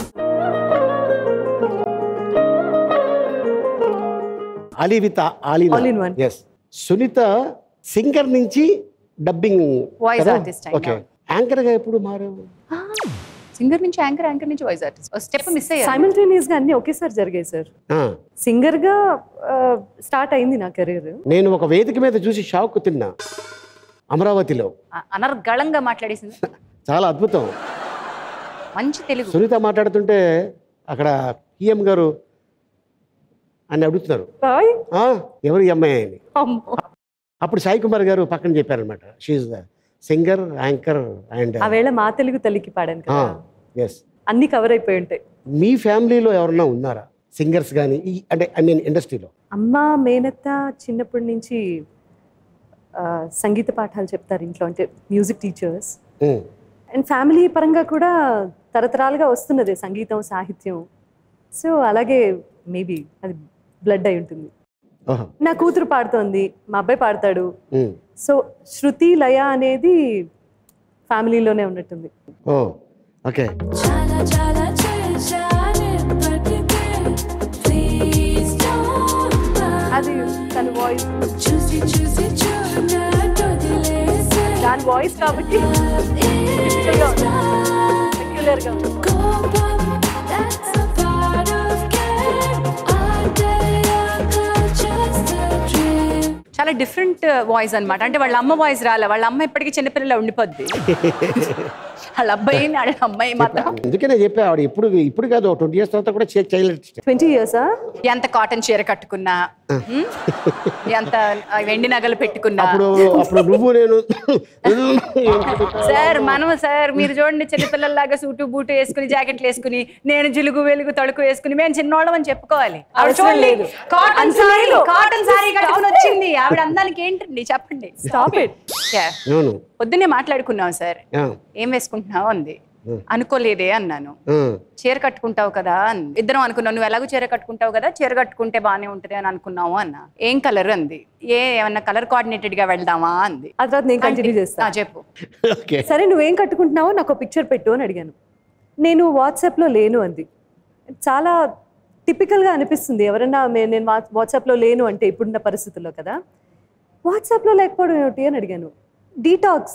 Ali with All in one. Yes Sunitha singer నుంచి డబ్బింగ్ Voice artist అయినా. ఓకే యాంకర్ గా ఎప్పుడు మారావు సింగర్ నుంచి యాంకర్ యాంకర్ నుంచి వాయిస్ ఆర్టిస్ట్ స్టెప్ మిస్ అయ్యారు సైమల్టేనియస్ గా అన్ని ఒకేసారి జరిగాయి సార్ ఆ, సింగర్ గా స్టార్ట్ అయింది నా కెరీర్ నేను ఒక వేదిక మీద చూసి షాక్ తిన్నా అమరావతిలో అ- అనర్గళంగా మాట్లాడేసింది చాలా అద్భుతం మంచి తెలుగు సునీత మాట్లాడుతుంటే అక్కడ పిఎం గారు అని అడుగుతున్నారు "ఆ, ఎవరు ఈ అమ్మాయి అని అప్పుడు సాయి కుమార్ గారు పక్కన చెప్పారనమాట షీఈ్ సింగర్ యాంకర్ అండ్ ఆ వేళ మా తెలుగు తల్లికి పాడాను కదా ఎస్ అన్ని కవర్ అయిపోయి ఉంటాయి మీ ఫ్యామిలీలో ఎవరన్నా ఉన్నారా సింగర్స్ కానీ ఈ అంటే ఐ మీన్ ఇండస్ట్రీలో అమ్మ మేనత్త చిన్నప్పటి నుంచి ఆ, సంగీత పాఠాలు చెప్తారు ఇంట్లో అంటే మ్యూజిక్ టీచర్స్ అండ్ ఫ్యామిలీ పరంగా కూడా తరతరాలుగా వస్తున్నది సంగీతం సాహిత్యం సో అలాగే మేబీ అది బ్లడ్ అయి ఉంటుంది ఓహో నా కూతురు పాడుతోంది మా అబ్బాయి పాడతాడు ఉమ్. సో శృతి లయ అనేది ఫ్యామిలీలోనే ఉన్నట్టుంది ఓ ఓకే చాలా చాలా చేశాను ఇప్పటికే ప్లీజ్ డోంట్ అది తన వాయిస్ చూసి చూసి చూడనట్టు వదిలేసే దాని వాయిస్ కాబట్టి peculiar గా ఉంది. కోపం that's a part of game ఆటయ్యాక just a dream చాలా డిఫరెంట్ వాయిస్ అన్నమాట అంటే వాళ్ళ అమ్మ వాయిస్ రాలే వాళ్ళ అమ్మ ఇప్పటికీ చిన్నపిల్లల ఉండిపోద్ది వాళ్ళ అబ్బాయి వాళ్ళ అమ్మాయి మాత్రం అందుకనే చెప్పా ఆవిడ ఇప్పుడు ఇప్పుడు కాదు ట్వంటీ ఇయర్స్ తర్వాత కూడా చేక్ చేయలేదు ట్వంటీ ఇయర్సా ఎంత కాటన్ చీర కట్టుకున్నా హ్మ్? ఎంత వెండి నగలు పెట్టుకున్నా అప్పుడు అప్పుడు నువ్వు నేను సార్ మనం సార్ మీరు చూడండి చిన్నపిల్లల్లాగా సూటు బూటు వేసుకుని జాకెట్లు వేసుకుని నేను జిలుగు వెలుగు తడుకు వేసుకుని మేము చిన్నోళ్ళం అని చెప్పుకోవాలి ఆవిడ అవసరం చూడండి లేదు. కాటన్ సారీ లేదు. కాటన్ సారీ కట్టుకుని వచ్చింది ఆవిడ అందానికి ఏంటండి చెప్పండి స్టాప్ ఇట్ Yeah. అవును పొద్దున్నే మాట్లాడుకున్నాం సార్ ఆ, ఏం వేసుకుంటున్నావు అంది అనుకోలేదే అన్నాను ఆ, చీర కట్టుకుంటావు కదా అంది. ఇద్దరం అనుకున్నాం నువ్వు ఎలాగో చీర కట్టుకుంటావు కదా చీర కట్టుకుంటే బానే ఉంటది అని అనుకున్నావు అన్న ఏం కలర్ అంది ఏ ఏమన్నా కలర్ కోఆర్డినేటెడ్ గా వెళ్దామా అంది ఆ తర్వాత నేను కంటిన్యూ ఆ, చేస్తాను చెప్పు ఓకే సరే నువ్వేం కట్టుకుంటున్నావో నాకు పిక్చర్ పెట్టు అని అడిగాను నేను వాట్సాప్లో లేను అంది చాలా టిపికల్గా అనిపిస్తుంది ఎవరన్నా మే- నేను వా- వాట్సాప్లో లేను అంటే ఇప్పుడున్న పరిస్థితుల్లో కదా వాట్సాప్లో లేకపోవడం ఏమిటి అని అడిగాను డీటాక్స్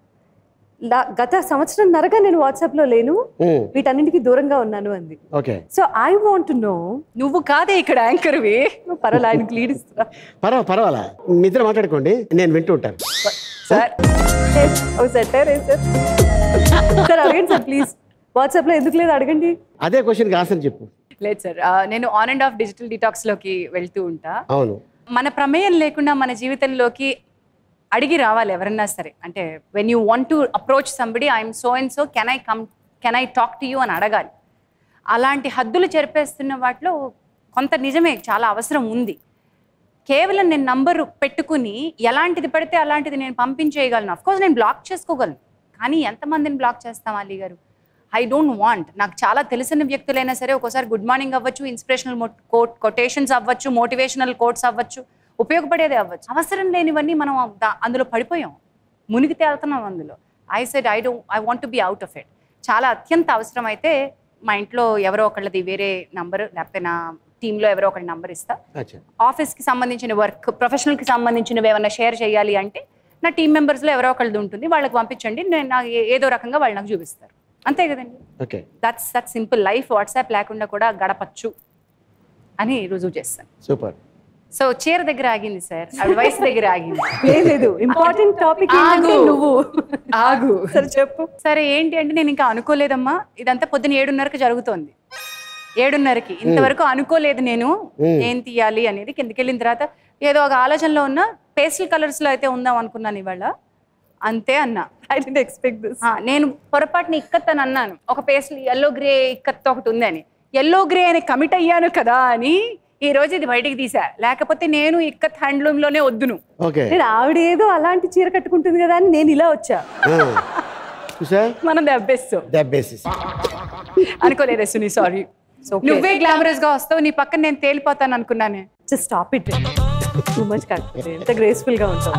లా- గత సంవత్సరం నరగా నేను వాట్సాప్లో లేను ఉమ్, వీటన్నింటికి దూరంగా ఉన్నాను అంది okay so I want no నువ్వు కాదే ఇక్కడ యాంకర్వి పర్వాలే ఆయనకి లీడ్ ఇస్తున్నా పర్వాలా పర్వాలా మీ ఇద్దరు మాట్లాడుకోండి నేను వింటూ ఉంటాను సార్ ఓ సెటర్ సార్ సార్ అడగండి సార్ ప్లీజ్ వాట్సాప్లో ఎందుకు లేదు అడగండి అదే క్వశ్చన్కి ఆన్సర్ చెప్పు లేదు సార్ ఆ, నేను on and off digital detox లోకి వెళ్తూ ఉంటా అవును మన ప్రమేయం లేకుండా మన జీవితంలోకి అడిగి రావాలి ఎవరన్నా సరే అంటే when you want to approach somebody I'm so and so can I come can I talk to you అని అడగాలి అలాంటి హద్దులు చెరిపేస్తున్న వాటిలో కొంత నిజమే చాలా అవసరం ఉంది కేవలం నేను నంబరు పెట్టుకుని ఎలాంటిది పడితే అలాంటిది నేను పంపించేయగలను కోర్స్ నేను బ్లాక్ చేసుకోగలను కానీ ఎంతమందిని బ్లాక్ చేస్తాం అలీ గారు ఐ డోంట్ వాంట్ నాకు చాలా తెలిసిన వ్యక్తులైనా సరే ఒక్కోసారి గుడ్ మార్నింగ్ అవ్వచ్చు ఇన్స్పిరేషనల్ కోట్ కొటేషన్స్ అవ్వచ్చు మోటివేషనల్ కోట్స్ అవ్వచ్చు ఉపయోగపడేదే అవ్వచ్చు అవసరం లేనివన్నీ మనం దా- అందులో పడిపోయాం మునిగి తేలుతున్నాం అందులో I said I don't I want to be out of it చాలా అత్యంత అవసరం అయితే మా ఇంట్లో ఎవరో ఒకళ్ళది వేరే నంబర్ లేకపోతే నా టీంలో ఎవరో ఒకళ్ళ నంబర్ ఇస్తా అచ్చా ఆఫీస్కి సంబంధించిన వర్క్ ప్రొఫెషనల్కి సంబంధించినవి ఏమైనా షేర్ చేయాలి అంటే నా టీం మెంబర్స్లో ఎవరో ఒకళ్ళది ఉంటుంది వాళ్ళకి పంపించండి నేను నాకు ఏ- ఏదో రకంగా వాళ్ళు నాకు చూపిస్తారు అంతే కదండి okay that's that simple life WhatsApp లేకుండా కూడా గడపచ్చు అని రుజువు చేస్తాను సూపర్ సో చీర దగ్గర ఆగింది సార్ ఆవిడ వయసు దగ్గర ఆగింది లేదు లేదు ఇంపార్టెంట్ టాపిక్ ఆగు నువ్వు ఆగు సరే చెప్పు సరే ఏంటి అంటే నేను ఇంకా అనుకోలేదమ్మా ఇదంతా పొద్దున ఏడున్నరకి జరుగుతోంది ఏడున్నరకి ఇంతవరకు అనుకోలేదు నేను ఏం తీయాలి అనేది కిందకి వెళ్ళిన తర్వాత ఏదో ఒక ఆలోచనలో ఉన్న పేస్టల్ కలర్స్ లో అయితే ఉందాం అనుకున్నాను ఇవాళ అంతే అన్నా ఐ డెంట్ ఎక్స్పెక్ట్ దిస్ ఆ, నేను పొరపాటుని ఇక్కత్ అని అన్నాను ఒక పేస్టల్ ఎల్లో గ్రే ఇక్కత్ ఒకటి ఉందని ఎల్లో గ్రే అని కమిట్ అయ్యాను కదా అని ఈ రోజు ఇది బయటికి తీసా లేకపోతే నేను ఇక్కత్ హ్యాండ్లూమ్ లోనే వద్దును ఓకే నేను ఆవిడ ఏదో అలాంటి చీర కట్టుకుంటుంది కదా అని నేను ఇలా వచ్చా చూసా మనం దెబ్బేస్తాం దట్ బేసిస్ అనుకోలేదు సునీ సారీ నువ్వే గ్లామరస్ గా వస్తావు నీ పక్కన నేను తేలిపోతాను అనుకున్నానే just stop it too much cut ఎంత గ్రేస్ఫుల్ గా ఉంటాం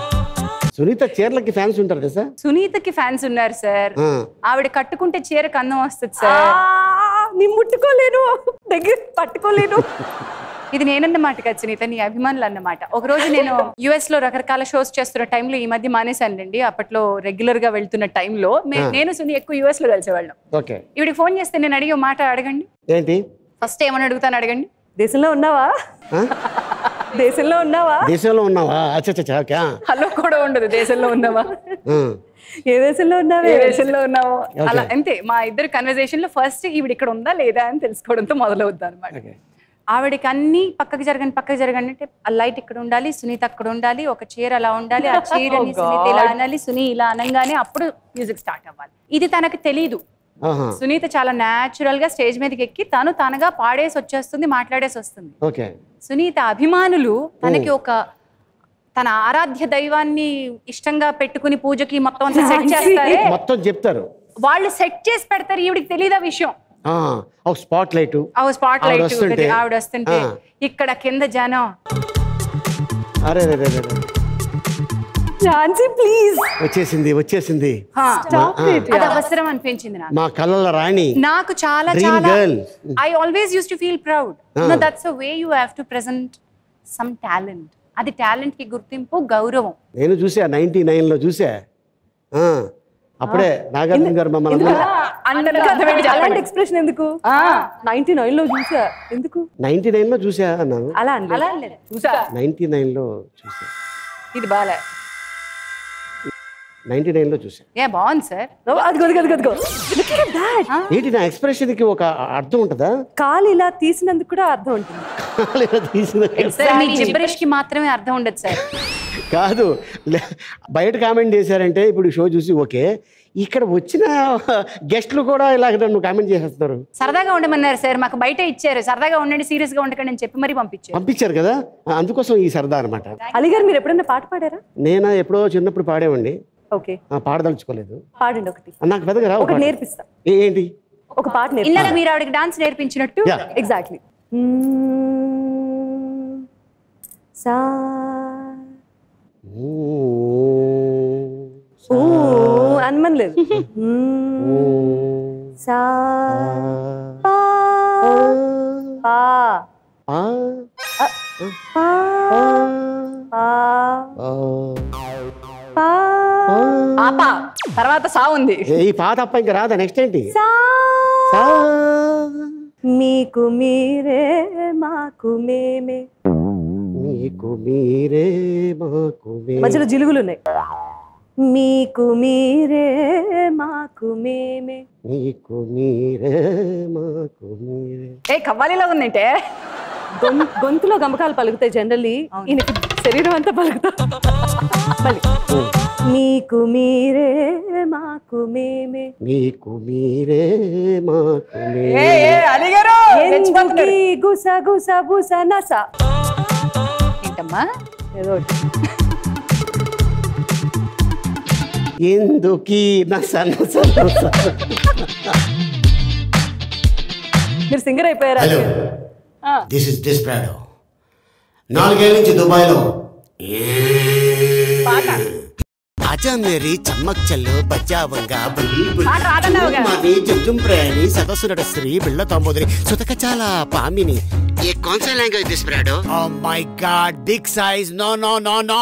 సునీత చీరలకి ఫ్యాన్స్ ఉంటారు కదా సార్ సునీతకి ఫ్యాన్స్ ఉన్నారు సార్ ఆ. ఆవిడ కట్టుకుంటే చీరకు అందం వస్తుంది సార్ నీ ముట్టుకోలేను దగ్గర పట్టుకోలేను ఇది నేనన్నమాట కదా సునీత నీ అభిమానులు అన్నమాట ఒక రోజు నేను యుఎస్ లో రకరకాల షోస్ చేస్తున్న టైంలో ఈ మధ్య మానేశానండి అప్పట్లో రెగ్యులర్ గా వెళ్తున్న టైంలో మే- నేను సునీ ఎక్కువ యుఎస్ లో కలిసేవాళ్ళం ఓకే ఇవిడికి ఫోన్ చేస్తే నేను అడిగే మాట అడగండి ఏంటి ఫస్ట్ ఏమని అడుగుతాను అడగండి దేశంలో ఉన్నావా ఆ? దేశంలో ఉన్నావా దేశంలో ఉన్నావా అచ్చా ఓకే ఆ. హలో కూడా ఉండదు దేశంలో ఉన్నావా ఆ. ఏ దేశంలో ఉన్నావే ఏ దేశంలో ఉన్నావో అలా అంతే మా ఇద్దరు కన్వర్జేషన్ లో ఫస్ట్ ఈవిడ ఇక్కడ ఉందా లేదా అని తెలుసుకోవడంతో మొదలవుద్ది అనమాట ఓకే ఆవిడకి అన్ని పక్కకి జరగండి పక్కకి జరగండి అంటే ఆ లైట్ ఇక్కడ ఉండాలి సునీత అక్కడ ఉండాలి ఒక చీర అలా ఉండాలి ఆ చీరని సునీత ఇలా అనాలి సునీ ఇలా అనగానే అప్పుడు మ్యూజిక్ స్టార్ట్ అవ్వాలి ఇది తనకు తెలీదు ఆహా సునీత చాలా న్యాచురల్ గా స్టేజ్ మీదకి ఎక్కి తను తనగా పాడేసి వచ్చేస్తుంది మాట్లాడేసి వస్తుంది ఓకే సునీత అభిమానులు తనకి ఒక తన ఆరాధ్య దైవాన్ని ఇష్టంగా పెట్టుకుని పూజకి మొత్తం అంతా సెట్ చేస్తారే మొత్తం చెప్తారు వాళ్ళు సెట్ చేసి పెడతారు ఈవిడికి తెలియదా విషయం ఆ, ఒక స్పాట్ లైట్ ఆ స్పాట్ ఆవిడ లైట్ వస్తుంటే. ఆవిడ వస్తుంటే ఆ. ఇక్కడ కింద జనం అరే రే రే రే రే. ఝాన్సీ ప్లీజ్ వచ్చేసింది వచ్చేసింది హా. స్టాప్ ఇట్ అది అవసరం అనిపించింది నాకు మా కళ్ళల రాణి నాకు చాలా Dream చాలా girl. I always use to feel proud Ah. That's a way you have to present some talent అది టాలెంట్ కి గుర్తింపు గౌరవం నేను చూసా నైన్టీ నైన్లో చూసా ఆ, అప్పుడే నాగార్జున గారు మమ్మల్ని ఎందుకు అందరూ అందరికీ అర్థమయ్యేది చెప్పండి. అలాంటి ఎక్స్ప్రెషన్ ఎందుకు నైన్టీ నైన్ లో చూసా ఎందుకు నైన్టీ నైన్లో చూసా అన్నాను అలా అనలేదు. అలా అనలేదు. చూసా నైన్టీ నైన్లో చూసా ఇది బాలే నైన్టీ నైన్లో చూసా ఏ బాగుంది సార్ ఓ, అదిగో అదిగో అదిగో, అదిగో Look at that. ఏంటి నా ఎక్స్ప్రెషన్కి ఒక అర్థం ఉంటుందా కాలు ఇలా తీసినందుకు కూడా అర్థం ఉంటుంది లేదా తీసిన సార్ మీ జిబ్బరిష్ కి మాత్రమే అర్థం ఉండదు సార్ కాదు లే- బయట కామెంట్ చేశారంటే ఇప్పుడు షో చూసి ఓకే ఇక్కడ వచ్చిన గెస్ట్లు కూడా ఇలాగ నన్ను కామెంట్ చేసేస్తున్నారు సరదాగా ఉండమన్నారు సార్ మాకు బయట ఇచ్చారు సరదాగా ఉండండి సీరియస్ గా ఉండకండి అని చెప్పి మరీ పంపించారు పంపించారు కదా అందుకోసం ఈ సరదా అనమాట అలీగారు మీరు ఎప్పుడైనా పాట పాడారా నేను ఎప్పుడో చిన్నప్పుడు పాడేవండి ఓకే ఆ, పాడదలుచుకోలేదు పాడండి ఒకటి నాకు పెద్దగా రావు ఒకటి పాట. నేర్పిస్తా ఏ- ఏంటి ఒక పాట ఇందాక నేర్పిస్తా మీరు ఆవిడకి డాన్స్ నేర్పించినట్టు యా ఎగ్జాక్ట్లీ సా ఊ అనమనలేదు సా పా పా ఆ, పా పా పా పాప తర్వాత సా ఉంది ఏ, ఈ పాత అప్ప ఇంకా రాదా నెక్స్ట్ ఏంటి సా సా. మీకు మీరే మాకు మేమే మీకు మీరే మాకు మే- మధ్యలో జిలుగులు ఉన్నాయి మీకు మీరే మాకు మేమే మీకు మీరే మాకు మీరే ఏ కవ్వాలిలో ఉందంటే గొం- గొంతులో గమకాలు పలుకుతాయి జనరల్లీ ఈయనకి శరీరం అంతా పలుకుతా మళ్ళీ మీకు మీరే మాకు మేమే మీకు మీరే మాకు ఏ మీరే ఏ అలిగారు ఎందుకీ గుస గుస బుస నస ఏంటమ్మా ఏదో ఒకటి. ఎందుకీ నస నస నస. మీరు సింగర్ అయిపోయారా హలో దిస్ ఇస్ డిస్ప్రాడో నాలుగేళ్ల నుంచి దుబాయ్లో ఆచా మేరీ చమ్మక్ చల్లు బచ్చావంగా పాట రాదన్నావుగా. మాది జంతుం ప్రయాణి సదస్సు నడ శ్రీ బిళ్ళ తొమ్మిది సుతక చాలా పామిని ఏ कौन सा लैंग्वेज डिस्प्राडो oh my god big size no no no no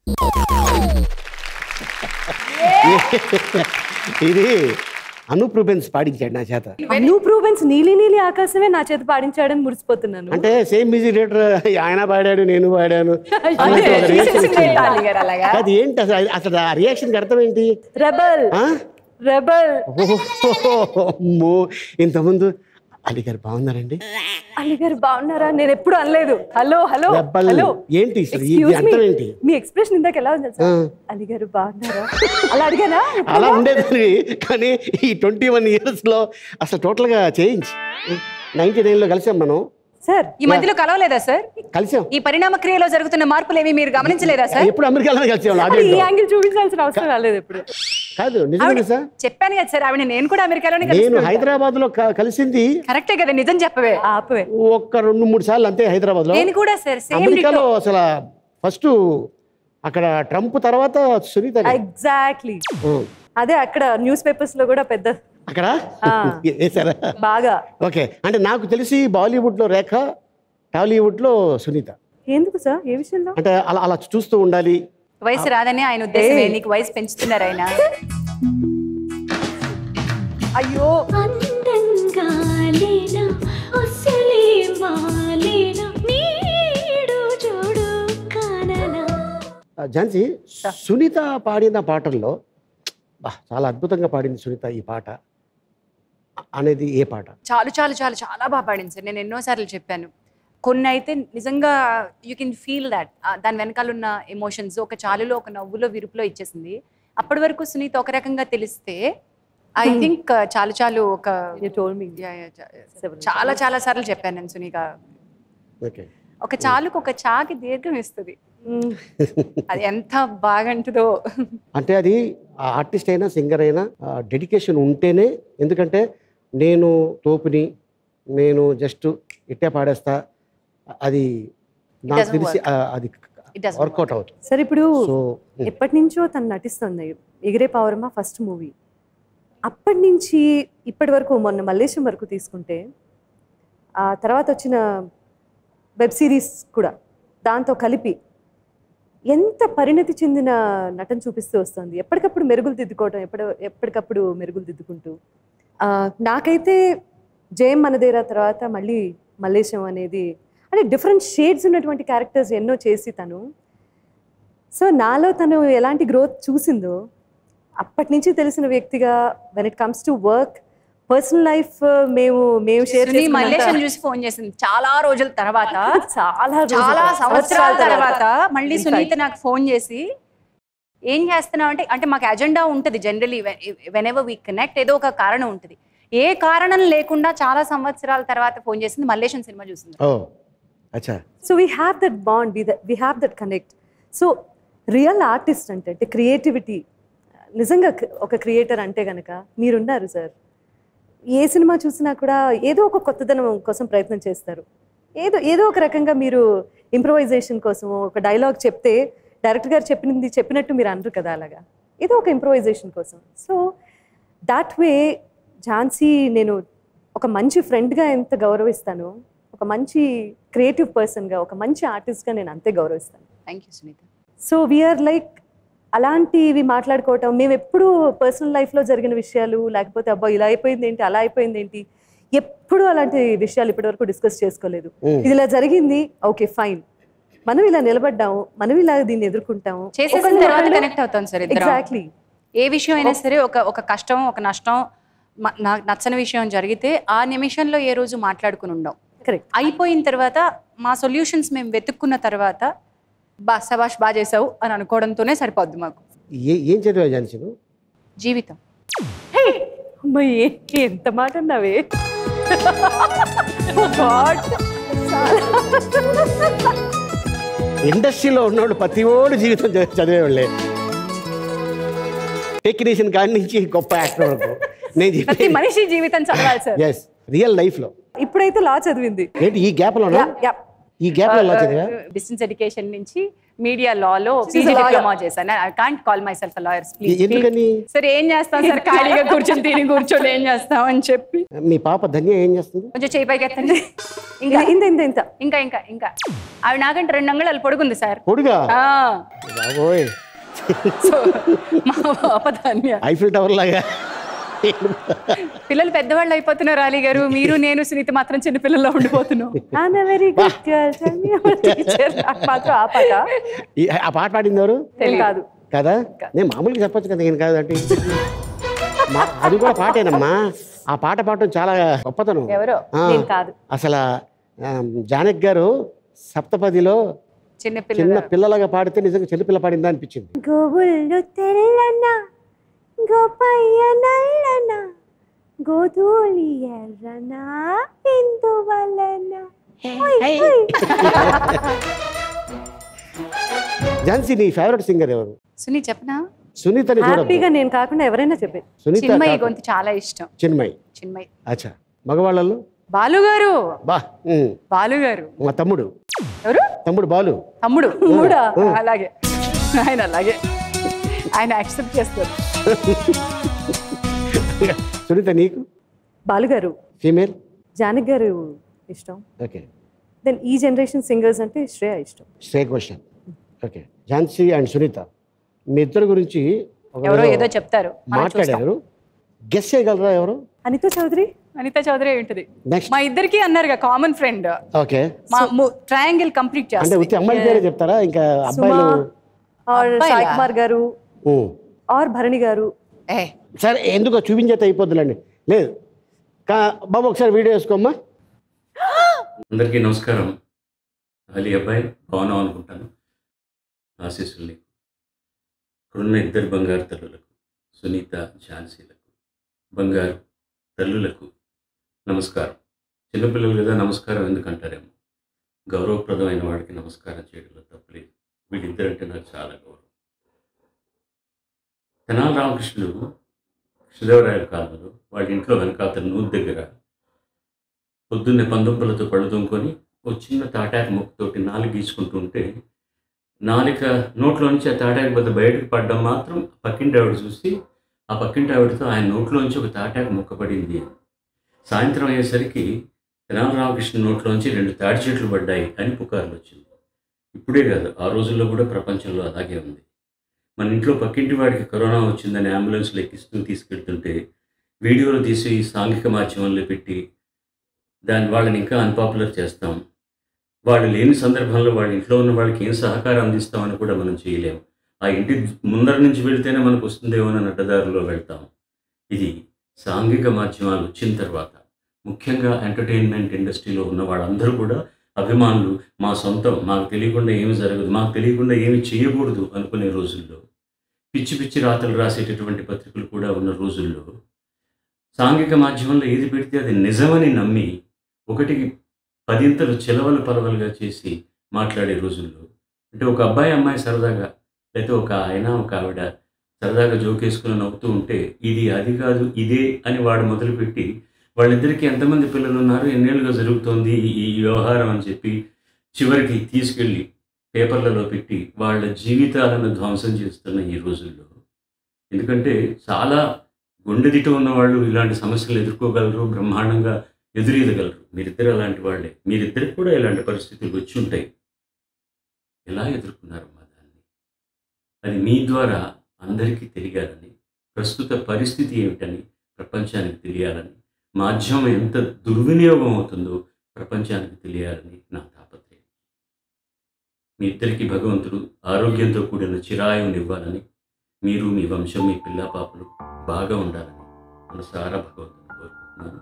ఇది అనూప్ రూబెన్స్ పాడించాడు నా చేత అనూప్ రూబెన్స్ నీలి నీలి ఆకాశమే నా చేత పాడించాడని మురిసిపోతున్నాను అంటే సేమ్ మ్యూజిక్ డైరెక్టర్ ఆయన పాడాడు నేను పాడాను అన్నట్టు ఒక reaction వచ్చింది. అలిగారు అలాగా అది ఏంటి అసలు అసలు ఆ రియాక్షన్ అర్థం ఏంటి రెబల్ ఆ? రెబల్ ఓహో, అమ్మో ఇంతకుముందు అలీ గారు బాగున్నారండి అలీ గారు బాగున్నారా నేను ఎప్పుడు అనలేదు హలో హలో రెబల్ హలో ఏంటి అసలు ఈ Excuse me. అర్థం ఏంటి మీ ఎక్స్ప్రెషన్ ఇందాక ఎలా ఉంది తెలుసా ఆ. అలీ గారు బాగున్నారా అలా అడిగానా అలా ఉండేదని కానీ ఈ ట్వంటీ వన్ ఇయర్స్ లో అసలు టోటల్ గా చేంజ్ నైన్టీ నైన్ లో కలిసాం మనం సార్ ఈ మధ్యలో కలవలేదా సార్ కలిసాం ఈ పరిణామ క్రియలో జరుగుతున్న మార్పులు ఏమి మీరు గమనించలేదా సార్ ఎప్పుడు అమెరికాలోనే కలిసాం ఈ ఆడియో యాంగిల్ చూపించాల్సిన అవసరం రాలేదు ఎప్పుడు కాదు నిజమే సార్ చెప్పాను కదా సార్ ఆవిడ నేను కూడా అమెరికాలోనే నేను కలిసి హైదరాబాద్ లో క- కలిసింది కరెక్టే కదా నిజం చెప్పవే ఆపవే ఒక్క రెండు మూడు సార్లు అంతే హైదరాబాద్ లో నేను కూడా సార్ సేమ్ అమెరికాలో అసలు ఫస్ట్ అక్కడ ట్రంప్ తర్వాత సునీత గారు. ఎగ్జాక్ట్లీ ఉం. అదే అక్కడ న్యూస్ పేపర్స్ లో కూడా పెద్ద అక్కడ ఆ. వేసారా బాగా ఓకే అంటే నాకు తెలిసి బాలీవుడ్ లో రేఖ టాలీవుడ్ లో సునీత ఎందుకు సార్ ఏ విషయంలో అంటే అలా అలా చూస్తూ ఉండాలి వయసు రాదని ఆయన ఉద్దేశమే నీకు వయసు పెంచుతున్నారు ఆయన అయ్యో అందంగా లేనా అసలే మాలేనా నీడు చూడు కాననా ఆ, ఝాన్సీ సునీత పాడిన పాటల్లో బా, చాలా అద్భుతంగా పాడింది సునీత ఈ పాట అనేది ఏ పాట చాలు చాలు చాలు చాలా బాగా పాడింది సార్ నేను ఎన్నోసార్లు చెప్పాను కొన్ని అయితే నిజంగా యూ కెన్ ఫీల్ దాట్ దాని వెనకాల ఉన్న ఎమోషన్స్ ఒక చాలులో ఒక నవ్వులో విరుపులో ఇచ్చేసింది అప్పటి వరకు సునీత ఒక రకంగా తెలిస్తే ఐ థింక్ చాలు చాలు ఒక You told me. Yeah, yeah, చా- చాలా చాలా సార్లు చెప్పాను నేను సునీత ఓకే ఒక చాలుకు ఒక చాకి దీర్ఘం ఇస్తుంది అది ఎంత బాగంటుందో అంటే అది ఆర్టిస్ట్ అయినా సింగర్ అయినా డెడికేషన్ ఉంటేనే ఎందుకంటే నేను తోపుని నేను జస్ట్ ఇట్టే పాడేస్తా అది నాకు doesn't తెలిసి work. ఆ, అది It doesn't వర్కౌట్ అవుతుంది సరే ఇప్పుడు సో ఎప్పటి నుంచో తను నటిస్తుంది ఎగిరే పౌరమ ఫస్ట్ మూవీ అప్పటి నుంచి ఇప్పటి వరకు మొన్న మల్లేశం వరకు తీసుకుంటే ఆ తర్వాత వచ్చిన వెబ్ సిరీస్ కూడా దాంతో కలిపి ఎంత పరిణతి చెందిన నటన చూపిస్తూ వస్తుంది ఎప్పటికప్పుడు మెరుగులు దిద్దుకోవటం ఎప్పటి ఎప్పటికప్పుడు మెరుగులు దిద్దుకుంటూ ఆ, నాకైతే జయం మనదేరా తర్వాత మళ్ళీ మల్లేశం అనేది అంటే డిఫరెంట్ షేడ్స్ ఉన్నటువంటి క్యారెక్టర్స్ ఎన్నో చేసి తను సో నాలో తను ఎలాంటి గ్రోత్ చూసిందో అప్పటి నుంచి తెలిసిన వ్యక్తిగా when it comes to work personal life మేము మేము షేర్ సునీ మల్లేశం చూసి ఫోన్ చేసింది చాలా రోజుల తర్వాత చాలా రోజుల చాలా తర్వాత, సంవత్సరాల తర్వాత మళ్ళీ In సునీత fact. నాకు ఫోన్ చేసి ఏం చేస్తున్నావు అంటే అంటే మాకు అజెండా ఉంటుంది generally whenever we connect ఏదో ఒక కారణం ఉంటుంది ఏ కారణం లేకుండా చాలా సంవత్సరాల తర్వాత ఫోన్ చేసింది మల్లేశం సినిమా చూసింది ఓ అచ్చా so we have that bond we have that connect so real artist అంటే అంటే క్రియేటివిటీ నిజంగా క- ఒక క్రియేటర్ అంటే గనక మీరున్నారు సార్ ఏ సినిమా చూసినా కూడా ఏదో ఒక కొత్తదనం కోసం ప్రయత్నం చేస్తారు ఏదో ఏదో ఒక రకంగా మీరు ఇంప్రొవైజేషన్ కోసం ఒక డైలాగ్ చెప్తే డైరెక్టర్ గారు చెప్పింది చెప్పినట్టు మీరు అనరు కదా అలాగా ఏదో ఒక ఇంప్రొవైజేషన్ కోసం సో దాట్ వే ఝాన్సీ నేను ఒక మంచి ఫ్రెండ్గా ఎంత గౌరవిస్తానో ఒక మంచి క్రియేటివ్ పర్సన్గా ఒక మంచి ఆర్టిస్ట్గా నేను అంతే గౌరవిస్తాను thank you Sunitha so we're like అలాంటివి మాట్లాడుకోవటం మేము ఎప్పుడు పర్సనల్ లైఫ్లో జరిగిన విషయాలు లేకపోతే అబ్బా ఇలా అయిపోయింది ఏంటి అలా అయిపోయింది ఏంటి ఎప్పుడు అలాంటి విషయాలు ఇప్పటివరకు డిస్కస్ చేసుకోలేదు Mm. ఇది ఇలా జరిగింది ఓకే ఫైన్ మనం ఇలా నిలబడ్డాము మనం ఇలా దీన్ని ఎదుర్కొంటాము చేసేసిన తర్వాత కనెక్ట్ అవుతాం సార్ ఇద్దరం ఎగ్జాక్ట్లీ ఏ విషయం అయినా సరే ఒక ఒక కష్టం ఒక నష్టం మ- నాకు నచ్చని విషయం జరిగితే ఆ నిమిషంలో ఏ రోజు మాట్లాడుకుని ఉండం కరెక్ట్ అయిపోయిన తర్వాత మా సొల్యూషన్స్ మేము వెతుక్కున్న తర్వాత బా సబాష్ బాగా చేసావు అని అనుకోవడంతోనే సరిపోద్ది మాకు ఏ ఏం చదివా ఝాన్సీ నువ్వు జీవితం అమ్మాయి ఏంటి ఎంత మాట అన్నావే Oh God. ఇండస్ట్రీలో ఉన్నవాడు ప్రతి ఓడు జీవితం చ- చదివేవాళ్ళే టెక్నీషియన్ కాడి నుంచి గొప్ప యాక్టర్ వరకు నేను ప్రతి చెప్పేది మనిషి జీవితం చదవాలి సార్ ఎస్ రియల్ లైఫ్లో ఇప్పుడైతే లా చదివింది ఏంటి ఈ గ్యాప్లోనా ఈ గ్యాప్లో ఎలా చదివా డిస్టెన్స్ ఎడ్యుకేషన్ నుంచి మీడియా లాలో She's a PG lawyer. Diploma చేశాను I can't call myself lawyers please ఎందుకని సరే ఏం చేస్తాం సార్ ఖాళీగా కూర్చొని తిని కూర్చొని ఏం చేస్తాం అని చెప్పి మీ పాప ధన్య ఏం చేస్తుంది కొంచెం చేయి పైకి ఎత్తండి ఇంకా ఇంత ఇంత ఇంత ఇంకా ఇంకా ఇంకా ఆవిడ నాకంటే రెండు అంగుళాలు పొడుగుంది సార్ పొడుగా ఆ, బాబోయ్ సో మా పాప ధన్య ఐఫిల్ టవర్ లాగా పిల్లలు పెద్దవాళ్ళు అయిపోతున్నారు అలీ గారు మీరు నేను సునీత మాత్రం చిన్న పిల్లల్లో ఉండిపోతున్నాం I'm very good girl tell me your teacher నాకు మాత్రం ఆ పాట ఈ- ఆ పాట పాడింది ఎవరు తెలియదు కాదు కదా నేను మామూలుగా చెప్పొచ్చు కదా నేను కాదు అంటే మా- అది కూడా పాటేనమ్మా ఆ పాట పాడటం చాలా గొప్పతనం ఎవరో ఆ, నేను కాదు అసలు ఆ, జానక్ గారు సప్తపదిలో చిన్న చిన్న పిల్లలు పిల్లలాగా పాడితే నిజంగా చిన్నపిల్ల పాడిందా అనిపించింది గోవుళ్ళు తెల్లన గోపయ్య నల్లన గోధూళి ఎర్రన ఎందువలన ఓయ్, ఓయ్. ఝాన్సీ నీ ఫేవరెట్ సింగర్ ఎవరు సునీ చెప్పనా సునీతని హ్యాపీగా చూడదు నేను కాకుండా ఎవరైనా చెప్పేది సునీత చిన్మయి కాదు. గొంతు చాలా ఇష్టం చిన్మయ్ చిన్మయి అచ్చా మగవాళ్ళలో బాలు గారు బా ఉమ్, బాలు గారు మా తమ్ముడు ఎవరు తమ్ముడు బాలు తమ్ముడు తమ్ముడా? అలాగే ఆయన అలాగే ఆయన యాక్సెప్ట్ చేస్తారు సునీత నీకు బాలుగారు ఫీమేల్ జానక్ గారు ఇష్టం ఓకే దెన్ ఈ జనరేషన్ సింగర్స్ అంటే శ్రేయ ఇష్టం stay question okay Jhansi and Sunitha మీ ఇద్దరు గురించి ఒక ఎవరో రోజు ఏదో చెప్తారు మనం చూస్తాం. మాట్లాడారు గెస్ చేయగలరా ఎవరు అనిత చౌదరి అనిత చౌదరి ఏంటిది నెక్స్ట్ మా ఇద్దరికి అన్నారుగా కామన్ ఫ్రెండ్ ఓకే మా ట్రయాంగిల్ కంప్లీట్ అంటే చేస్తుంది ఉత్తి అమ్మాయిల పేరే చెప్తారా ఇంకా సుమా అబ్బాయిలు ఆర్ అబ్బాయిలా? సాయి కుమార్ గారు ఉమ్. ఆర్ భరణి గారు ఏ సరే ఎందుకో చూపించేత అయిపోద్దులండి లేదు కా బాబు ఒకసారి వీడియో వేసుకోమ్మా అందరికీ నమస్కారం అలీ అబ్బాయి బాగున్నాం అనుకుంటాను ఆశీస్సుల్ని ఇక్కడున్న ఇద్దరు బంగారు తల్లులకు సునీత ఝాన్సీలకు బంగారు తల్లులకు నమస్కారం చిన్నపిల్లలు కదా నమస్కారం ఎందుకంటారేమో గౌరవప్రదమైన వాడికి నమస్కారం చేయడంలో తప్పలేదు వీళ్ళిద్దరంటే నాకు చాలా గౌరవం తెనాలి రామకృష్ణుడు కృష్ణదేవరాయల కాలంలో వాళ్ళ ఇంట్లో వెనకాతల నూతి దగ్గర పొద్దున్నే పందుంపలతో పళ్ళు దుంకొని ఓ చిన్న తాటాకు ముక్కతోటి నాలుగు గీసుకుంటూ ఉంటే నాలుక నోట్లోంచి ఆ తాటాకు బద్ద బయటకు పడ్డం మాత్రం పక్కింటి ఆవిడ చూసి ఆ పక్కింటి ఆవిడతో ఆయన నోట్లోంచి ఒక తాటాకు ముక్క పడింది అని. సాయంత్రం అయ్యేసరికి తెనాలి రామకృష్ణ నోట్లోంచి రెండు తాడి చెట్లు పడ్డాయి అని పుకార్లు వచ్చింది ఇప్పుడే కాదు ఆ రోజుల్లో కూడా ప్రపంచంలో అలాగే ఉంది మన ఇంట్లో పక్కింటి వాడికి కరోనా వచ్చిందని అంబులెన్స్లో ఎక్కిస్తూ తీసుకెళ్తుంటే వీడియోలు తీసి సాంఘిక మాధ్యమంలో పెట్టి దాని వాళ్ళని ఇంకా అన్పాపులర్ చేస్తాం వాళ్ళు లేని సందర్భంలో వాళ్ళ ఇంట్లో ఉన్న వాళ్ళకి ఏం సహకారం అందిస్తామని కూడా మనం చేయలేం ఆ ఇంటి ముందర నుంచి వెళ్తేనే మనకు వస్తుందేమో అని అడ్డదారిలో వెళ్తాం ఇది సాంఘిక మాధ్యమాలు వచ్చిన తర్వాత ముఖ్యంగా ఎంటర్టైన్మెంట్ ఇండస్ట్రీలో ఉన్న వాళ్ళందరూ కూడా అభిమానులు మా సొంతం మాకు తెలియకుండా ఏమి జరగదు మాకు తెలియకుండా ఏమి చేయకూడదు అనుకునే రోజుల్లో పిచ్చి పిచ్చి రాతలు రాసేటటువంటి పత్రికలు కూడా ఉన్న రోజుల్లో సాంఘిక మాధ్యమంలో ఏది పెడితే అది నిజమని నమ్మి ఒకటికి పదింతలు చిలవలు పలవలుగా చేసి మాట్లాడే రోజుల్లో అంటే ఒక అబ్బాయి అమ్మాయి సరదాగా లేకపోతే ఒక ఆయన ఒక ఆవిడ సరదాగా జోకేసుకుని నవ్వుతూ ఉంటే ఇది అది కాదు ఇదే అని వాడు మొదలుపెట్టి వాళ్ళిద్దరికీ ఎంతమంది పిల్లలు ఉన్నారు ఎన్నేళ్ళుగా జరుగుతోంది ఈ- ఈ వ్యవహారం అని చెప్పి చివరికి తీసుకెళ్ళి పేపర్లలో పెట్టి వాళ్ళ జీవితాలను ధ్వంసం చేస్తున్న ఈ రోజుల్లో ఎందుకంటే చాలా గుండెదిట ఉన్న వాళ్ళు ఇలాంటి సమస్యలు ఎదుర్కోగలరు బ్రహ్మాండంగా ఎదురీదగలరు మీరిద్దరు అలాంటి వాళ్ళే మీరిద్దరికి కూడా ఇలాంటి పరిస్థితులు వచ్చి ఉంటాయి ఎలా ఎదుర్కొన్నారమ్మా దాన్ని అది మీ ద్వారా అందరికీ తెలియాలని ప్రస్తుత పరిస్థితి ఏమిటని ప్రపంచానికి తెలియాలని మాధ్యమం ఎంత దుర్వినియోగం అవుతుందో ప్రపంచానికి తెలియాలని నా తాపత్రయం మీ ఇద్దరికి భగవంతుడు ఆరోగ్యంతో కూడిన చిరాయునివ్వాలని మీరు మీ వంశం మీ పిల్ల పాపలు బాగా ఉండాలని మనసారా భగవంతుని కోరుకుంటున్నాను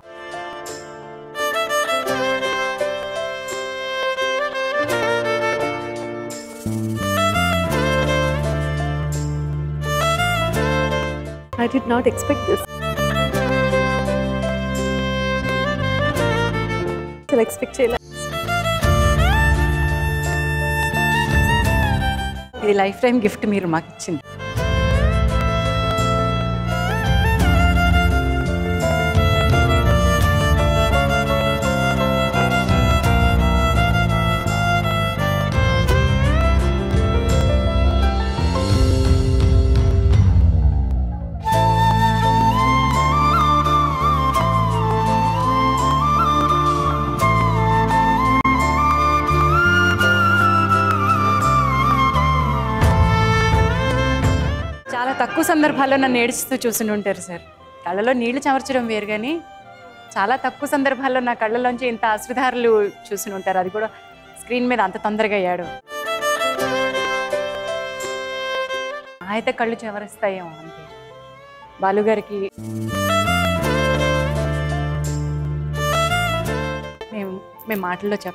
I did not expect this. అసలు ఎక్స్పెక్ట్ చేయలే ఇది లైఫ్ టైం గిఫ్ట్ మీరు మాకు ఇచ్చింది చాలా తక్కువ సందర్భాల్లో నన్ను ఏడుస్తూ చూసి ఉంటారు సార్ కళ్ళలో నీళ్లు చెమర్చడం వేరు కానీ చాలా తక్కువ సందర్భాల్లో నా కళ్ళలోంచి ఇంత అశ్రుధారులు చూసి ఉంటారు అది కూడా స్క్రీన్ మీద అంత తొందరగా అయ్యాడు అయితే కళ్ళు చెమరుస్తాయేమో అంతే బాలుగారికి మేము మేము మాటల్లో చెప్ప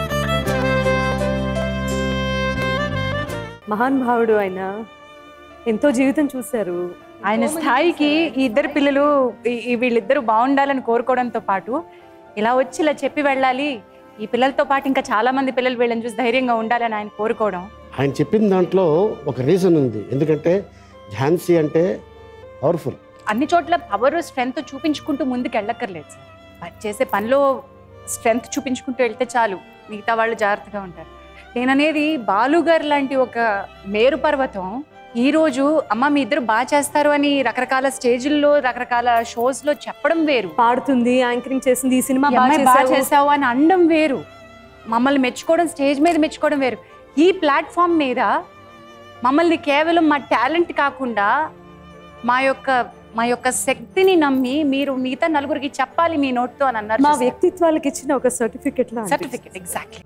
మహానుభావుడు ఆయన ఎంతో జీవితం చూశారు ఆయన స్థాయికి ఈ ఇద్దరు పిల్లలు ఈ- ఈ వీళ్ళిద్దరూ బాగుండాలని కోరుకోవడంతో పాటు ఇలా వచ్చి ఇలా చెప్పి వెళ్ళాలి ఈ పిల్లలతో పాటు ఇంకా చాలా మంది పిల్లలు వీళ్ళని చూసి ధైర్యంగా ఉండాలని ఆయన కోరుకోవడం ఆయన చెప్పిన దాంట్లో ఒక రీజన్ ఉంది ఎందుకంటే ఝాన్సీ అంటే పవర్ఫుల్ అన్ని చోట్ల పవర్ స్ట్రెంగ్త్ చూపించుకుంటూ ముందుకు వెళ్ళక్కర్లేదు సార్ ప- చేసే పనిలో స్ట్రెంగ్త్ చూపించుకుంటూ వెళ్తే చాలు మిగతా వాళ్ళు జాగ్రత్తగా ఉంటారు నేననేది బాలుగారు లాంటి ఒక మేరు పర్వతం ఈ రోజు అమ్మ మీ ఇద్దరు బాగా చేస్తారు అని రకరకాల స్టేజ్ల్లో రకరకాల షోస్ లో చెప్పడం వేరు పాడుతుంది యాంకరింగ్ చేసింది ఈ సినిమా ఈ బాగా అమ్మాయి బాగా చేసావు. చేసావు అని అండం వేరు మమ్మల్ని మెచ్చుకోవడం స్టేజ్ మీద మెచ్చుకోవడం వేరు ఈ ప్లాట్ఫామ్ మీద మమ్మల్ని కేవలం మా టాలెంట్ కాకుండా మా యొక్క మా యొక్క శక్తిని నమ్మి మీరు మిగతా నలుగురికి చెప్పాలి మీ నోట్తో అని అన్నారు మా వ్యక్తిత్వాలకు ఇచ్చిన ఒక సర్టిఫికెట్ లా సర్టిఫికెట్ ఎగ్జాక్ట్లీ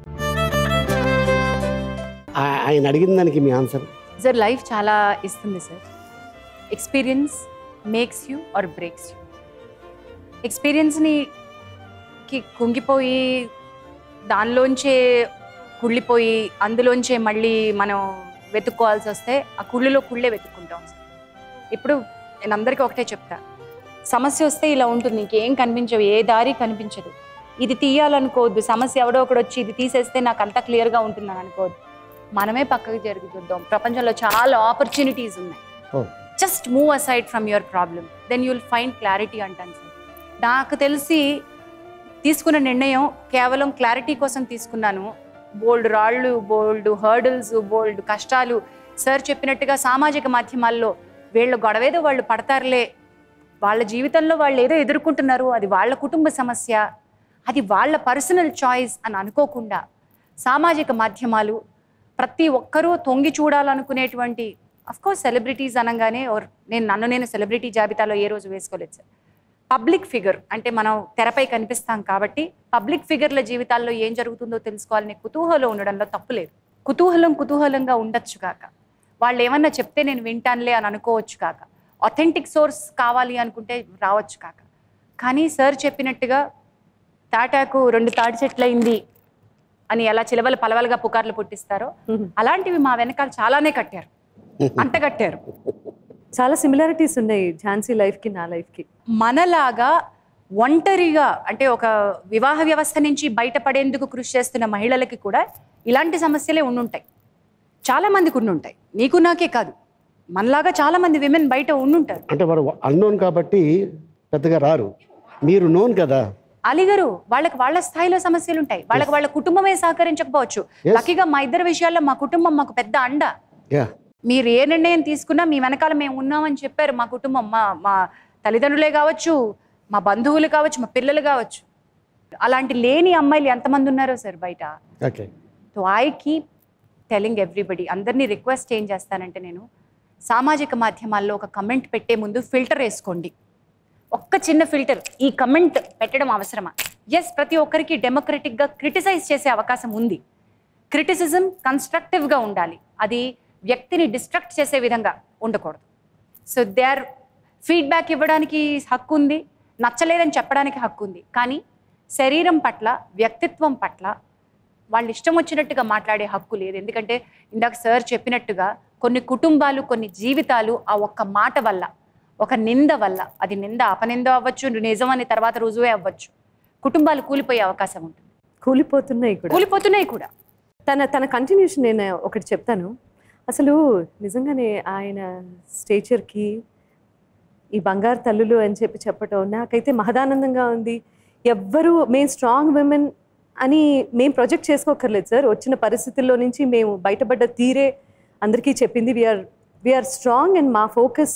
ఆ- ఆయన అడిగిన దానికి మీ ఆన్సర్ సార్ లైఫ్ చాలా ఇస్తుంది sir experience makes you or breaks you ఎక్స్పీరియన్స్ని కి కుంగిపోయి దానిలోంచే కుళ్ళిపోయి అందులోంచే మళ్ళీ మనం వెతుక్కోవాల్సి వస్తే ఆ కుళ్ళులో కుళ్ళే వెతుక్కుంటాం సార్ ఇప్పుడు నేను అందరికీ ఒకటే చెప్తా సమస్య వస్తే ఇలా ఉంటుంది ఇంకేం కనిపించవు ఏ దారి కనిపించదు ఇది తీయాలనుకోవద్దు సమస్య ఎవడో ఒకడు వచ్చి ఇది తీసేస్తే నాకు అంతా క్లియర్గా ఉంటుందని అనుకోవద్దు మనమే పక్కకి జరిగి చూద్దాం ప్రపంచంలో చాలా ఆపర్చునిటీస్ ఉన్నాయి Oh. Just move aside from your problem then you'll find clarity అంటాను సార్ నాకు తెలిసి తీసుకున్న నిర్ణయం కేవలం క్లారిటీ కోసం తీసుకున్నాను బోల్డ్ రాళ్ళు బోల్డ్ హర్డిల్స్ బోల్డ్ కష్టాలు సార్ చెప్పినట్టుగా సామాజిక మాధ్యమాల్లో వీళ్ళ గొడవేదో వాళ్ళు పడతారులే వాళ్ళ జీవితంలో వాళ్ళు ఏదో ఎదుర్కొంటున్నారు అది వాళ్ళ కుటుంబ సమస్య అది వాళ్ళ పర్సనల్ చాయిస్ అని అనుకోకుండా సామాజిక మాధ్యమాలు ప్రతి ఒక్కరూ తొంగి చూడాలనుకునేటువంటి కోర్స్ సెలబ్రిటీస్ అనగానే or నేను నన్ను నేను సెలబ్రిటీ జాబితాలో ఏ రోజు వేసుకోలేదు సార్ పబ్లిక్ ఫిగర్ అంటే మనం తెరపై కనిపిస్తాం కాబట్టి పబ్లిక్ ఫిగర్ల జీవితాల్లో ఏం జరుగుతుందో తెలుసుకోవాలనే కుతూహలం ఉండడంలో తప్పు లేదు కుతూహలం కుతూహలంగా ఉండొచ్చు కాక వాళ్ళు ఏమన్నా చెప్తే నేను వింటానులే అని అనుకోవచ్చు కాక అథెంటిక్ సోర్స్ కావాలి అనుకుంటే రావచ్చు కాక కానీ సార్ చెప్పినట్టుగా తాటాకు రెండు తాటి చెట్లయింది అని ఎలా చిలవలు పలవలుగా పుకార్లు పుట్టిస్తారో అలాంటివి మా వెనకాల చాలానే కట్టారు అంత కట్టారు చాలా సిమిలారిటీస్ ఉన్నాయి ఝాన్సీ లైఫ్కి నా లైఫ్కి మనలాగా ఒంటరిగా అంటే ఒక వివాహ వ్యవస్థ నుంచి బయటపడేందుకు కృషి చేస్తున్న మహిళలకి కూడా ఇలాంటి సమస్యలే ఉండుంటాయి చాలా మందికి ఉండుంటాయి నీకు నాకే కాదు మనలాగా చాలా మంది విమెన్ బయట ఉండుంటారు అంటే వారు అన్నోన్ కాబట్టి పెద్దగా రారు మీరు నోన్ కదా అలిగరు వాళ్ళకి వాళ్ళ స్థాయిలో సమస్యలు ఉంటాయి వాళ్ళకి వాళ్ళ కుటుంబమే సహకరించకపోవచ్చు Yes. లక్కీగా మా ఇద్దరి విషయాల్లో మా కుటుంబం మాకు పెద్ద అండ యా మీరు ఏ నిర్ణయం తీసుకున్నా మీ వెనకాల మేము ఉన్నామని చెప్పారు మా కుటుంబం మా మా తల్లిదండ్రులే కావచ్చు మా బంధువులు కావచ్చు మా పిల్లలు కావచ్చు అలాంటి లేని అమ్మాయిలు ఎంతమంది ఉన్నారో సార్ బయట okay so I keep telling everybody అందరినీ రిక్వెస్ట్ ఏం చేస్తానంటే నేను సామాజిక మాధ్యమాల్లో ఒక కమెంట్ పెట్టే ముందు ఫిల్టర్ వేసుకోండి ఒక్క చిన్న ఫిల్టర్ ఈ కమెంట్ పెట్టడం అవసరమా ఎస్ ప్రతి ఒక్కరికి డెమోక్రటిక్గా క్రిటిసైజ్ చేసే అవకాశం ఉంది క్రిటిసిజం కన్స్ట్రక్టివ్గా ఉండాలి అది వ్యక్తిని డిస్ట్రక్ట్ చేసే విధంగా ఉండకూడదు సో దే ఆర్ ఫీడ్బ్యాక్ ఇవ్వడానికి హక్కు ఉంది నచ్చలేదని చెప్పడానికి హక్కు ఉంది కానీ శరీరం పట్ల వ్యక్తిత్వం పట్ల వాళ్ళు ఇష్టం వచ్చినట్టుగా మాట్లాడే హక్కు లేదు ఎందుకంటే ఇందాక సార్ చెప్పినట్టుగా కొన్ని కుటుంబాలు కొన్ని జీవితాలు ఆ ఒక్క మాట వల్ల ఒక నింద వల్ల అది నింద అపనింద అవ్వచ్చు నిజం అని తర్వాత రుజువే అవ్వచ్చు కుటుంబాలు కూలిపోయే అవకాశం ఉంటుంది కూలిపోతున్నాయి కూడా కూలిపోతున్నాయి కూడా తన తన కంటిన్యూషన్ నేను ఒకటి చెప్తాను అసలు నిజంగానే ఆయన స్టేచర్కి ఈ బంగారు తల్లులు అని చెప్పి చెప్పటం నాకైతే మహదానందంగా ఉంది ఎవ్వరు మేము స్ట్రాంగ్ విమెన్ అని మేము ప్రొజెక్ట్ చేసుకోకర్లేదు సార్ వచ్చిన పరిస్థితుల్లో నుంచి మేము బయటపడ్డ తీరే అందరికీ చెప్పింది వీఆర్ వీఆర్ స్ట్రాంగ్ అండ్ మా ఫోకస్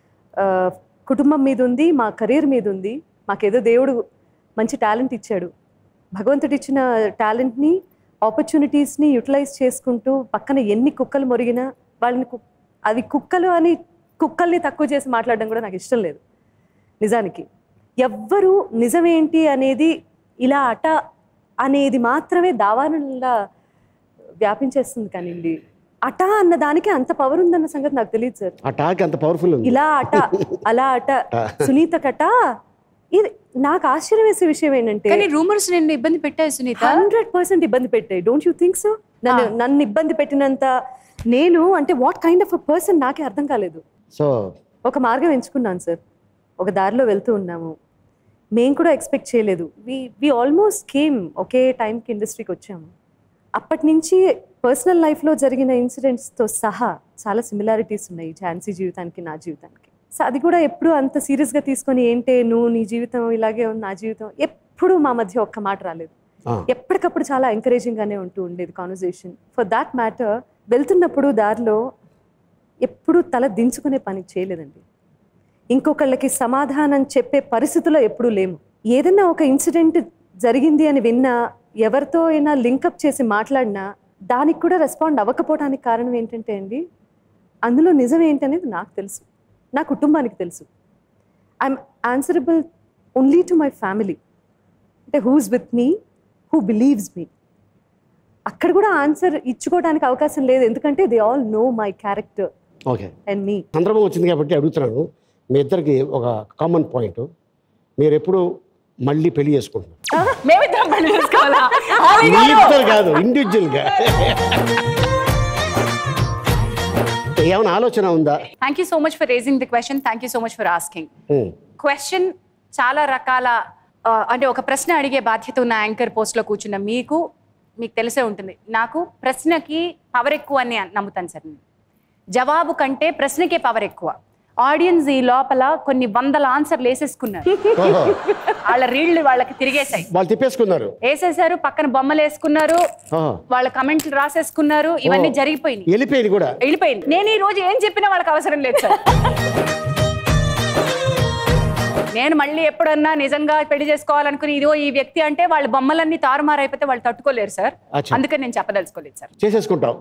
కుటుంబం మీద ఉంది మా కెరీర్ మీద ఉంది మాకేదో దేవుడు మంచి టాలెంట్ ఇచ్చాడు భగవంతుడు ఇచ్చిన టాలెంట్ని ఆపర్చునిటీస్ని యూటిలైజ్ చేసుకుంటూ పక్కన ఎన్ని కుక్కలు మొరిగినా వాళ్ళని కు అవి కుక్కలు అని కుక్కల్ని తక్కువ చేసి మాట్లాడడం కూడా నాకు ఇష్టం లేదు నిజానికి ఎవ్వరు నిజమేంటి అనేది ఇలా అట అనేది మాత్రమే దావానంలా వ్యాపించేస్తుంది కానివ్వండి అట అన్న దానికి అంత పవర్ ఉందన్న సంగతి నాకు తెలియదు సార్ ఆ టాక్ అంత పవర్ఫుల్ ఉంది ఇలా అట అలా అట సునీత కట ఇది నాకు ఆశ్చర్యం వేసే విషయం ఏంటంటే కానీ రూమర్స్ నిన్ను ఇబ్బంది పెట్టాయి సునీత హండ్రెడ్ పర్సెంట్ ఇబ్బంది పెట్టాయి డోంట్ యూ థింక్ సో నన్ను నన్ను ఇబ్బంది పెట్టినంత నేను అంటే what kind of a person నాకే అర్థం కాలేదు సో ఒక మార్గం ఎంచుకున్నాను సార్ ఒక దారిలో వెళ్తూ ఉన్నాము మేము కూడా ఎక్స్పెక్ట్ చేయలేదు వి వి ఆల్మోస్ట్ కేమ్ ఒకే టైంకి ఇండస్ట్రీకి వచ్చాము అప్పటి నుంచి పర్సనల్ లైఫ్లో జరిగిన ఇన్సిడెంట్స్తో సహా చాలా సిమిలారిటీస్ ఉన్నాయి ఝాన్సీ జీవితానికి నా జీవితానికి సో అది కూడా ఎప్పుడు అంత సీరియస్గా తీసుకొని ఏంటే నువ్వు నీ జీవితం ఇలాగే ఉంది నా జీవితం ఎప్పుడు మా మధ్య ఒక్క మాట రాలేదు ఆ. ఎప్పటికప్పుడు చాలా ఎంకరేజింగ్గానే ఉంటూ ఉండేది కాన్వర్జేషన్ ఫర్ దాట్ మ్యాటర్ వెళ్తున్నప్పుడు దారిలో ఎప్పుడూ తల దించుకునే పని చేయలేదండి ఇంకొకళ్ళకి సమాధానం చెప్పే పరిస్థితిలో ఎప్పుడూ లేము ఏదైనా ఒక ఇన్సిడెంట్ జరిగింది అని విన్నా ఎవరితో అయినా లింకప్ చేసి మాట్లాడినా దానికి కూడా రెస్పాండ్ అవ్వకపోవడానికి కారణం ఏంటంటే అండి అందులో నిజం ఏంటనేది నాకు తెలుసు నా కుటుంబానికి తెలుసు I'm answerable only to my family అంటే who's with me who believes me అక్కడ కూడా ఆన్సర్ ఇచ్చుకోవడానికి అవకాశం లేదు ఎందుకంటే they all know my character okay and మీ సందర్భం వచ్చింది కాబట్టి అడుగుతున్నాను మీ ఇద్దరికి ఒక కామన్ పాయింట్ మీరు ఎప్పుడు మళ్ళీ పెళ్లి చేసుకుంటున్నారు మేమిద్దరం పెళ్లి చేసుకోవాలా మీ ఇద్దరు కాదు ఇండివిజువల్గా ఏమైనా ఆలోచన ఉందా thank you so much for raising the question thank you so much for asking Hmm. Question చాలా రకాల ఆ, అంటే ఒక ప్రశ్న అడిగే బాధ్యత ఉన్న యాంకర్ పోస్ట్లో కూర్చున్న మీకు మీకు తెలిసే ఉంటుంది నాకు ప్రశ్నకి పవర్ ఎక్కువ అని నమ్ముతాను సార్ నేను జవాబు కంటే ప్రశ్నకే పవర్ ఎక్కువ ఆడియన్స్ ఈ లోపల కొన్ని వందల ఆన్సర్లు వేసేసుకున్నారు ఓహో. వాళ్ళ రీళ్లు వాళ్ళకి తిరిగేశాయి వాళ్ళు తిప్పేసుకున్నారు వేసేసారు పక్కన బొమ్మలు వేసుకున్నారు ఓహో. వాళ్ళ కమెంట్లు రాసేసుకున్నారు ఇవన్నీ ఓ. జరిగిపోయినాయి వెళ్ళిపోయింది కూడా వెళ్ళిపోయింది నేను ఈ రోజు ఏం చెప్పినా వాళ్ళకి అవసరం లేదు సార్ నేను మళ్ళీ ఎప్పుడన్నా నిజంగా పెళ్లి చేసుకోవాలనుకుని ఇదిగో ఈ వ్యక్తి అంటే వాళ్ళ బొమ్మలన్నీ తారుమారైపోతే వాళ్ళు తట్టుకోలేరు సార్ అచ్చా. అందుకని నేను చెప్పదలుచుకోలేదు సార్ చేసేసుకుంటాం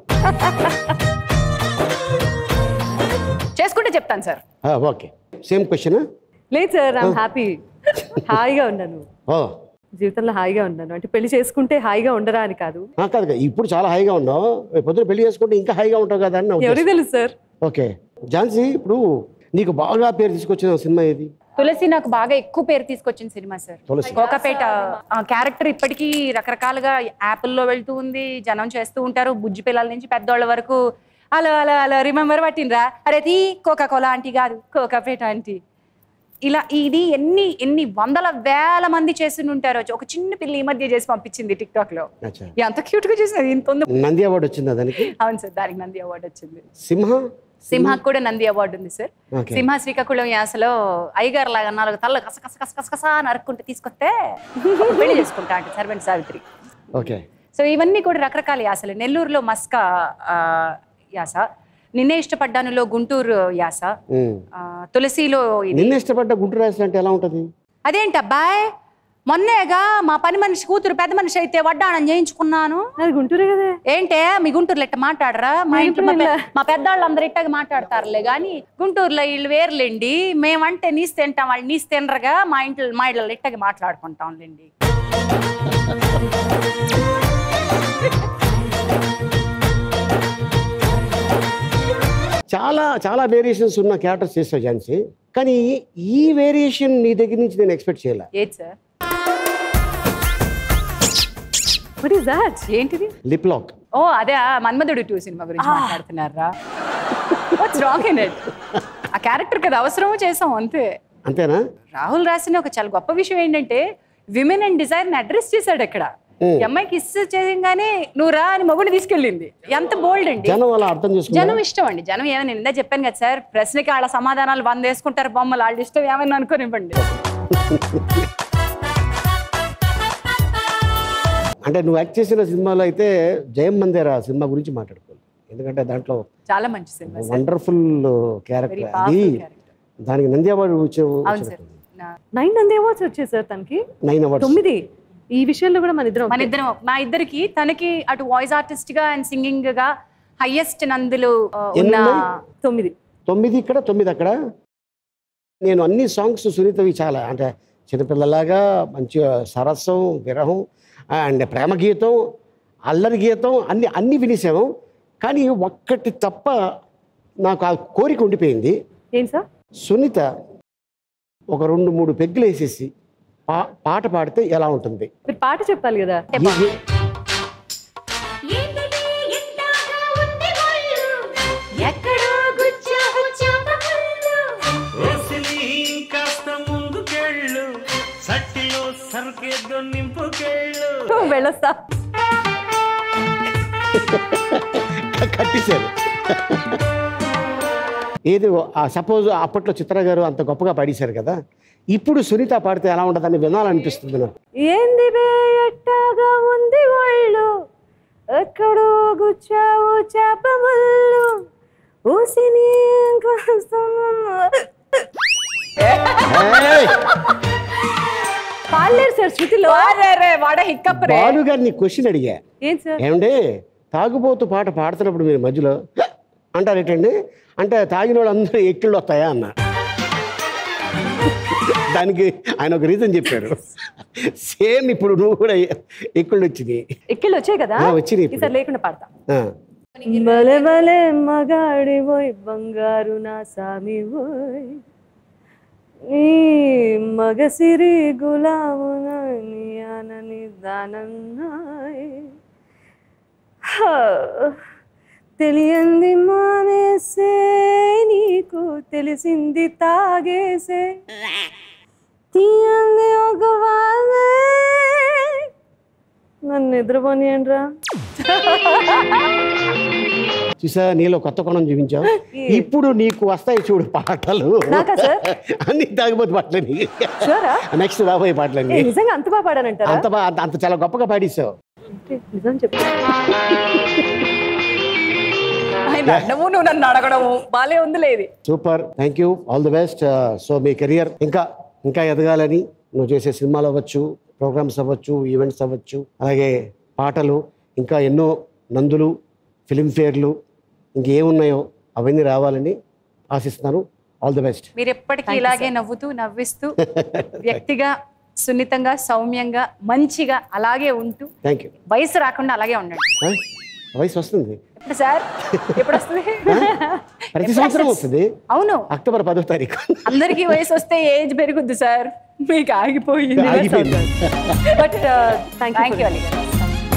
చేసుకుంటే చెప్తాను సార్ ఓకే సేమ్ క్వశ్చన్ లేదు సార్ ఐమ్ హ్యాపీ హాయిగా ఉన్నాను ఓ జీవితంలో హాయిగా ఉన్నాను అంటే పెళ్లి చేసుకుంటే హాయిగా ఉండరా అని కాదు ఆ, కాదు కాదు. ఇప్పుడు చాలా హాయిగా ఉన్నావు రేపు పొద్దున పెళ్లి చేసుకుంటే ఇంకా హాయిగా ఉంటావు కదా అని నా ఎవరికి ఉద్దేశం. తెలుసు సార్ ఓకే ఝాన్సీ ఇప్పుడు నీకు బాగా పేరు తీసుకొచ్చిన సినిమా ఏది తులసి నాకు బాగా ఎక్కువ పేరు తీసుకొచ్చిన సినిమా సార్ తులసి. కోకపేట ఆ క్యారెక్టర్ ఇప్పటికీ రకరకాలుగా యాపిల్లో వెళ్తూ ఉంది జనం చేస్తూ ఉంటారు బుజ్జి పిల్లల నుంచి పెద్దోళ్ళ వరకు అలా అలా అలా రిమెంబర్ పట్టినరా అరే తీ కోకా కోలా ఆంటీ కాదు కోకాపేట ఆంటీ ఇలా ఇది ఎన్ని ఎన్ని వందల వేల మంది చేసి ఉంటారో ఒక చిన్న పిల్ల ఈ మధ్య చేసి పంపించింది టిక్ టాక్ లో అచ్చా ఎంత క్యూట్ గా చేసినది ఇంత ఉంది నంది అవార్డు వచ్చిందా దానికి అవును సార్ దానికి నంది అవార్డు వచ్చింది సింహ సింహకు కూడా నంది అవార్డు ఉంది సార్ ఓకే సింహ శ్రీకాకుళం యాసలో అయ్యగారు లాగా నాలుగు తల్ల కస కస కస కస కస నరుక్కుంటూ తీసుకొస్తే అప్పుడు పెళ్లి చేసుకుంటా అంటే సర్వెంట్ సావిత్రి ఓకే సో ఇవన్నీ కూడా రకరకాల యాసలు నెల్లూరులో మస్కా ఆ, యాస నిన్నే ఇష్టపడ్డానులో గుంటూరు యాస ఉమ్. ఆ, తులసిలో ఇది నిన్న ఇష్టపడ్డ గుంటూరు రాసిన అంటే ఎలా ఉంటుంది అదేంటి అబ్బాయ్ మొన్నేగా మా పని మనిషి కూతురు పెద్ద మనిషి అయితే వడ్డాణం చేయించుకున్నాను అది గుంటూరే కదా ఏంటే మీ గుంటూరులో ఇట్ట మాట్లాడరా మా నేను ఇంట్లో మా ఇప్పుడు పె- మా పెద్దవాళ్ళు అందరు ఇట్టగా మాట్లాడతారులే కానీ గుంటూరులో వీళ్ళు వేర్లేండి మేమంటే నీసు తింటాం వాళ్ళు నీసు తినరుగా మా ఇంట్లో మా ఇళ్ళలో ఇట్టగా మాట్లాడుకుంటాంలేండి చాలా చాలా వేరియేషన్స్ ఉన్న క్యారెక్టర్స్ చేస్తావు ఝాన్సీ కానీ ఈ వేరియేషన్ నీ దగ్గర నుంచి నేను ఎక్స్పెక్ట్ చేయలే ఏది సార్ వాట్ ఈస్ దాట్ ఏంటిది లిప్ లాక్ ఓ అదే ఆ మన్మధుడు టూ సినిమా గురించి మాట్లాడుతున్నారా వాట్స్ రాంగ్ ఇన్ ఇట్ ఆ క్యారెక్టర్ కదా అవసరమో చేసాం అంతే అంతేనా రాహుల్ రాసిన ఒక చాలా గొప్ప విషయం ఏంటంటే విమెన్ అండ్ డిజైర్ ని అడ్రస్ చేశాడు అక్కడ Hmm. ఈ అమ్మాయికి ఇస్ చేయగానే నువ్వు రా అని మగుని తీసుకెళ్ళింది ఎంత బోల్డ్ అండి జనం అలా అర్థం చేసుకున్నా జనం ఇష్టం అండి జనం ఏమైనా నేను ఇందా చెప్పాను కదా సార్ ప్రశ్నకి వాళ్ళ సమాధానాలు వంద వేసుకుంటారు బొమ్మలు వాళ్ళ ఇష్టం ఏమైనా అనుకోనివ్వండి అంటే నువ్వు యాక్ట్ చేసిన సినిమాలో అయితే జయం మందేరా సినిమా గురించి మాట్లాడుకోవాలి ఎందుకంటే దాంట్లో చాలా మంచి cinema sir wonderful very character అది పవర్ఫుల్ క్యారెక్టర్ దానికి నంది అవార్డు వచ్చే అవును సార్ నా- నైన్ నంది అవార్డ్స్ వచ్చాయి సార్ తనకి నైన్ అవార్డ్స్ తొమ్మిది ఈ విషయంలో కూడా మన ఇద్దరం మన ఇద్దరం మా ఇద్దరికి తనకి అటు వాయిస్ ఆర్టిస్ట్ గా అండ్ సింగింగ్ గా హైయెస్ట్ నందులు ఆ, ఉన్న ఎన్నున్నాయి? తొమ్మిది తొమ్మిది ఇక్కడ తొమ్మిది అక్కడ నేను అన్ని సాంగ్స్ సునీతవి చాలా అంటే చిన్నపిల్లలాగా మంచి సరస్సం విరహం అండ్ ప్రేమ గీతం అల్లరి గీతం అన్ని అన్ని వినేసాము కానీ ఒక్కటి తప్ప నాకు ఆ కోరిక ఉండిపోయింది ఏం సార్ సునీత ఒక రెండు మూడు పెగ్గులు వేసేసి పా పాట పాడితే ఎలా ఉంటుంది మీరు పాట చెప్పాలి కదా ఈ- ఈ- ఎక్కడో గుచ్చావు చాపకల్లో కాస్త ముందుకెళ్ళు సట్టిలో సరుకేదో నింపుకెళ్ళు వెళ్ళొస్తా కట్టేశారు ఏది సపోజ్ అప్పట్లో చిత్ర గారు అంత గొప్పగా పాడేశారు కదా ఇప్పుడు సునీత పాడితే ఎలా ఉంటుందని వినాలనిపిస్తుంది నాకు ఏంది బే ఎట్టాగా ఉంది ఒళ్ళు ఎక్కడో గుచ్చావు చేప ముళ్ళు ఊసిని ఏయ్! పాడలేరు సార్ శృతిలో వాడ హిక్కప్ రే బాలు గారిని క్వశ్చన్ అడిగా ఏం సార్ ఏమండి తాగుబోతు పాట పాడుతున్నప్పుడు మీరు మధ్యలో అంటారు ఏంటండి అంటే తాగిన వాళ్ళు అందరూ ఎక్కిళ్ళు వస్తాయా అన్న దానికి ఆయన ఒక రీజన్ చెప్పారు సేమ్ ఇప్పుడు నువ్వు కూడా ఎక్కిళ్ళు వచ్చింది ఎక్కిళ్ళు వచ్చాయి కదా ఆ, వచ్చినాయి ఇప్పుడు. ఈసారి లేకుండా పాడతా ఆ, బలే బలే మగాడి పోయి బంగారు నా సామి పోయ్ నీ మగసిరి గులామున నీ ఆనని దానన్నాయ్ హా, తెలియంది మానేసే నీకు తెలిసింది తాగేసే తీయంది ఒక వాగే నన్ను నిద్రపోనియండి రా చూసా నీలో కొత్త కోణం చూపించావు ఇప్పుడు నీకు వస్తాయి చూడు పాటలు నాకా సార్? అన్ని తాగిపోతే పాటలని షూరా నెక్స్ట్ రాబోయే ఏ, పాటలన్నీ నిజంగా అంత బాగా పాడానంటారా అంత బా అంత- అంత చాలా గొప్పగా పాడేశావు అంటే నిజం చెప్పు ఆయన అడగడము నువ్వు నన్ను అడగడము బాలే ఉంది లేదు super thank you all the best so మీ కెరియర్ ఇంకా ఇంకా ఎదగాలని నువ్వు చేసే సినిమాలు అవ్వచ్చు ప్రోగ్రామ్స్ అవ్వచ్చు ఈవెంట్స్ అవ్వచ్చు అలాగే పాటలు ఇంకా ఎన్నో నందులు ఫిలింఫేర్లు ఇంకేమున్నాయో అవన్నీ రావాలని ఆశిస్తున్నాను ఆల్ ది బెస్ట్ మీరు ఎప్పటికీ Thank you, ఇలాగే sir. నవ్వుతూ నవ్విస్తూ వ్యక్తిగా సున్నితంగా సౌమ్యంగా మంచిగా అలాగే ఉంటూ థ్యాంక్ యూ వయసు రాకుండా అలాగే ఉండండి వయసు వస్తుంది ఎప్పుడు సార్ ఎప్పుడు వస్తుంది ప్రతి ఎప్పుడు సంవత్సరం వస్తుంది? వస్తుంది అవును అక్టోబర్ పదో తారీఖు అందరికీ వయసు వస్తే ఏజ్ పెరుగుద్ది సార్ మీకు ఆగిపోయింది ఆగిపోయింది. But thank thank you you Ali garu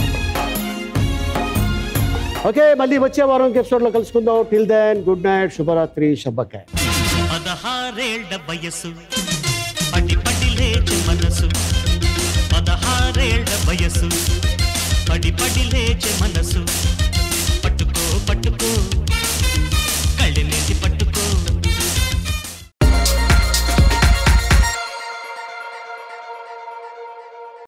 okay మళ్ళీ వచ్చే వారం ఎపిసోడ్లో కలుసుకుందాం టిల్ దెన్ గుడ్ నైట్ శుభరాత్రి శుభకాయ్ పదహారేళ్ల వయసు పడి పడి లేచే మనసు పదహారేళ్ల వయసు పడి పడి లేచే మనసు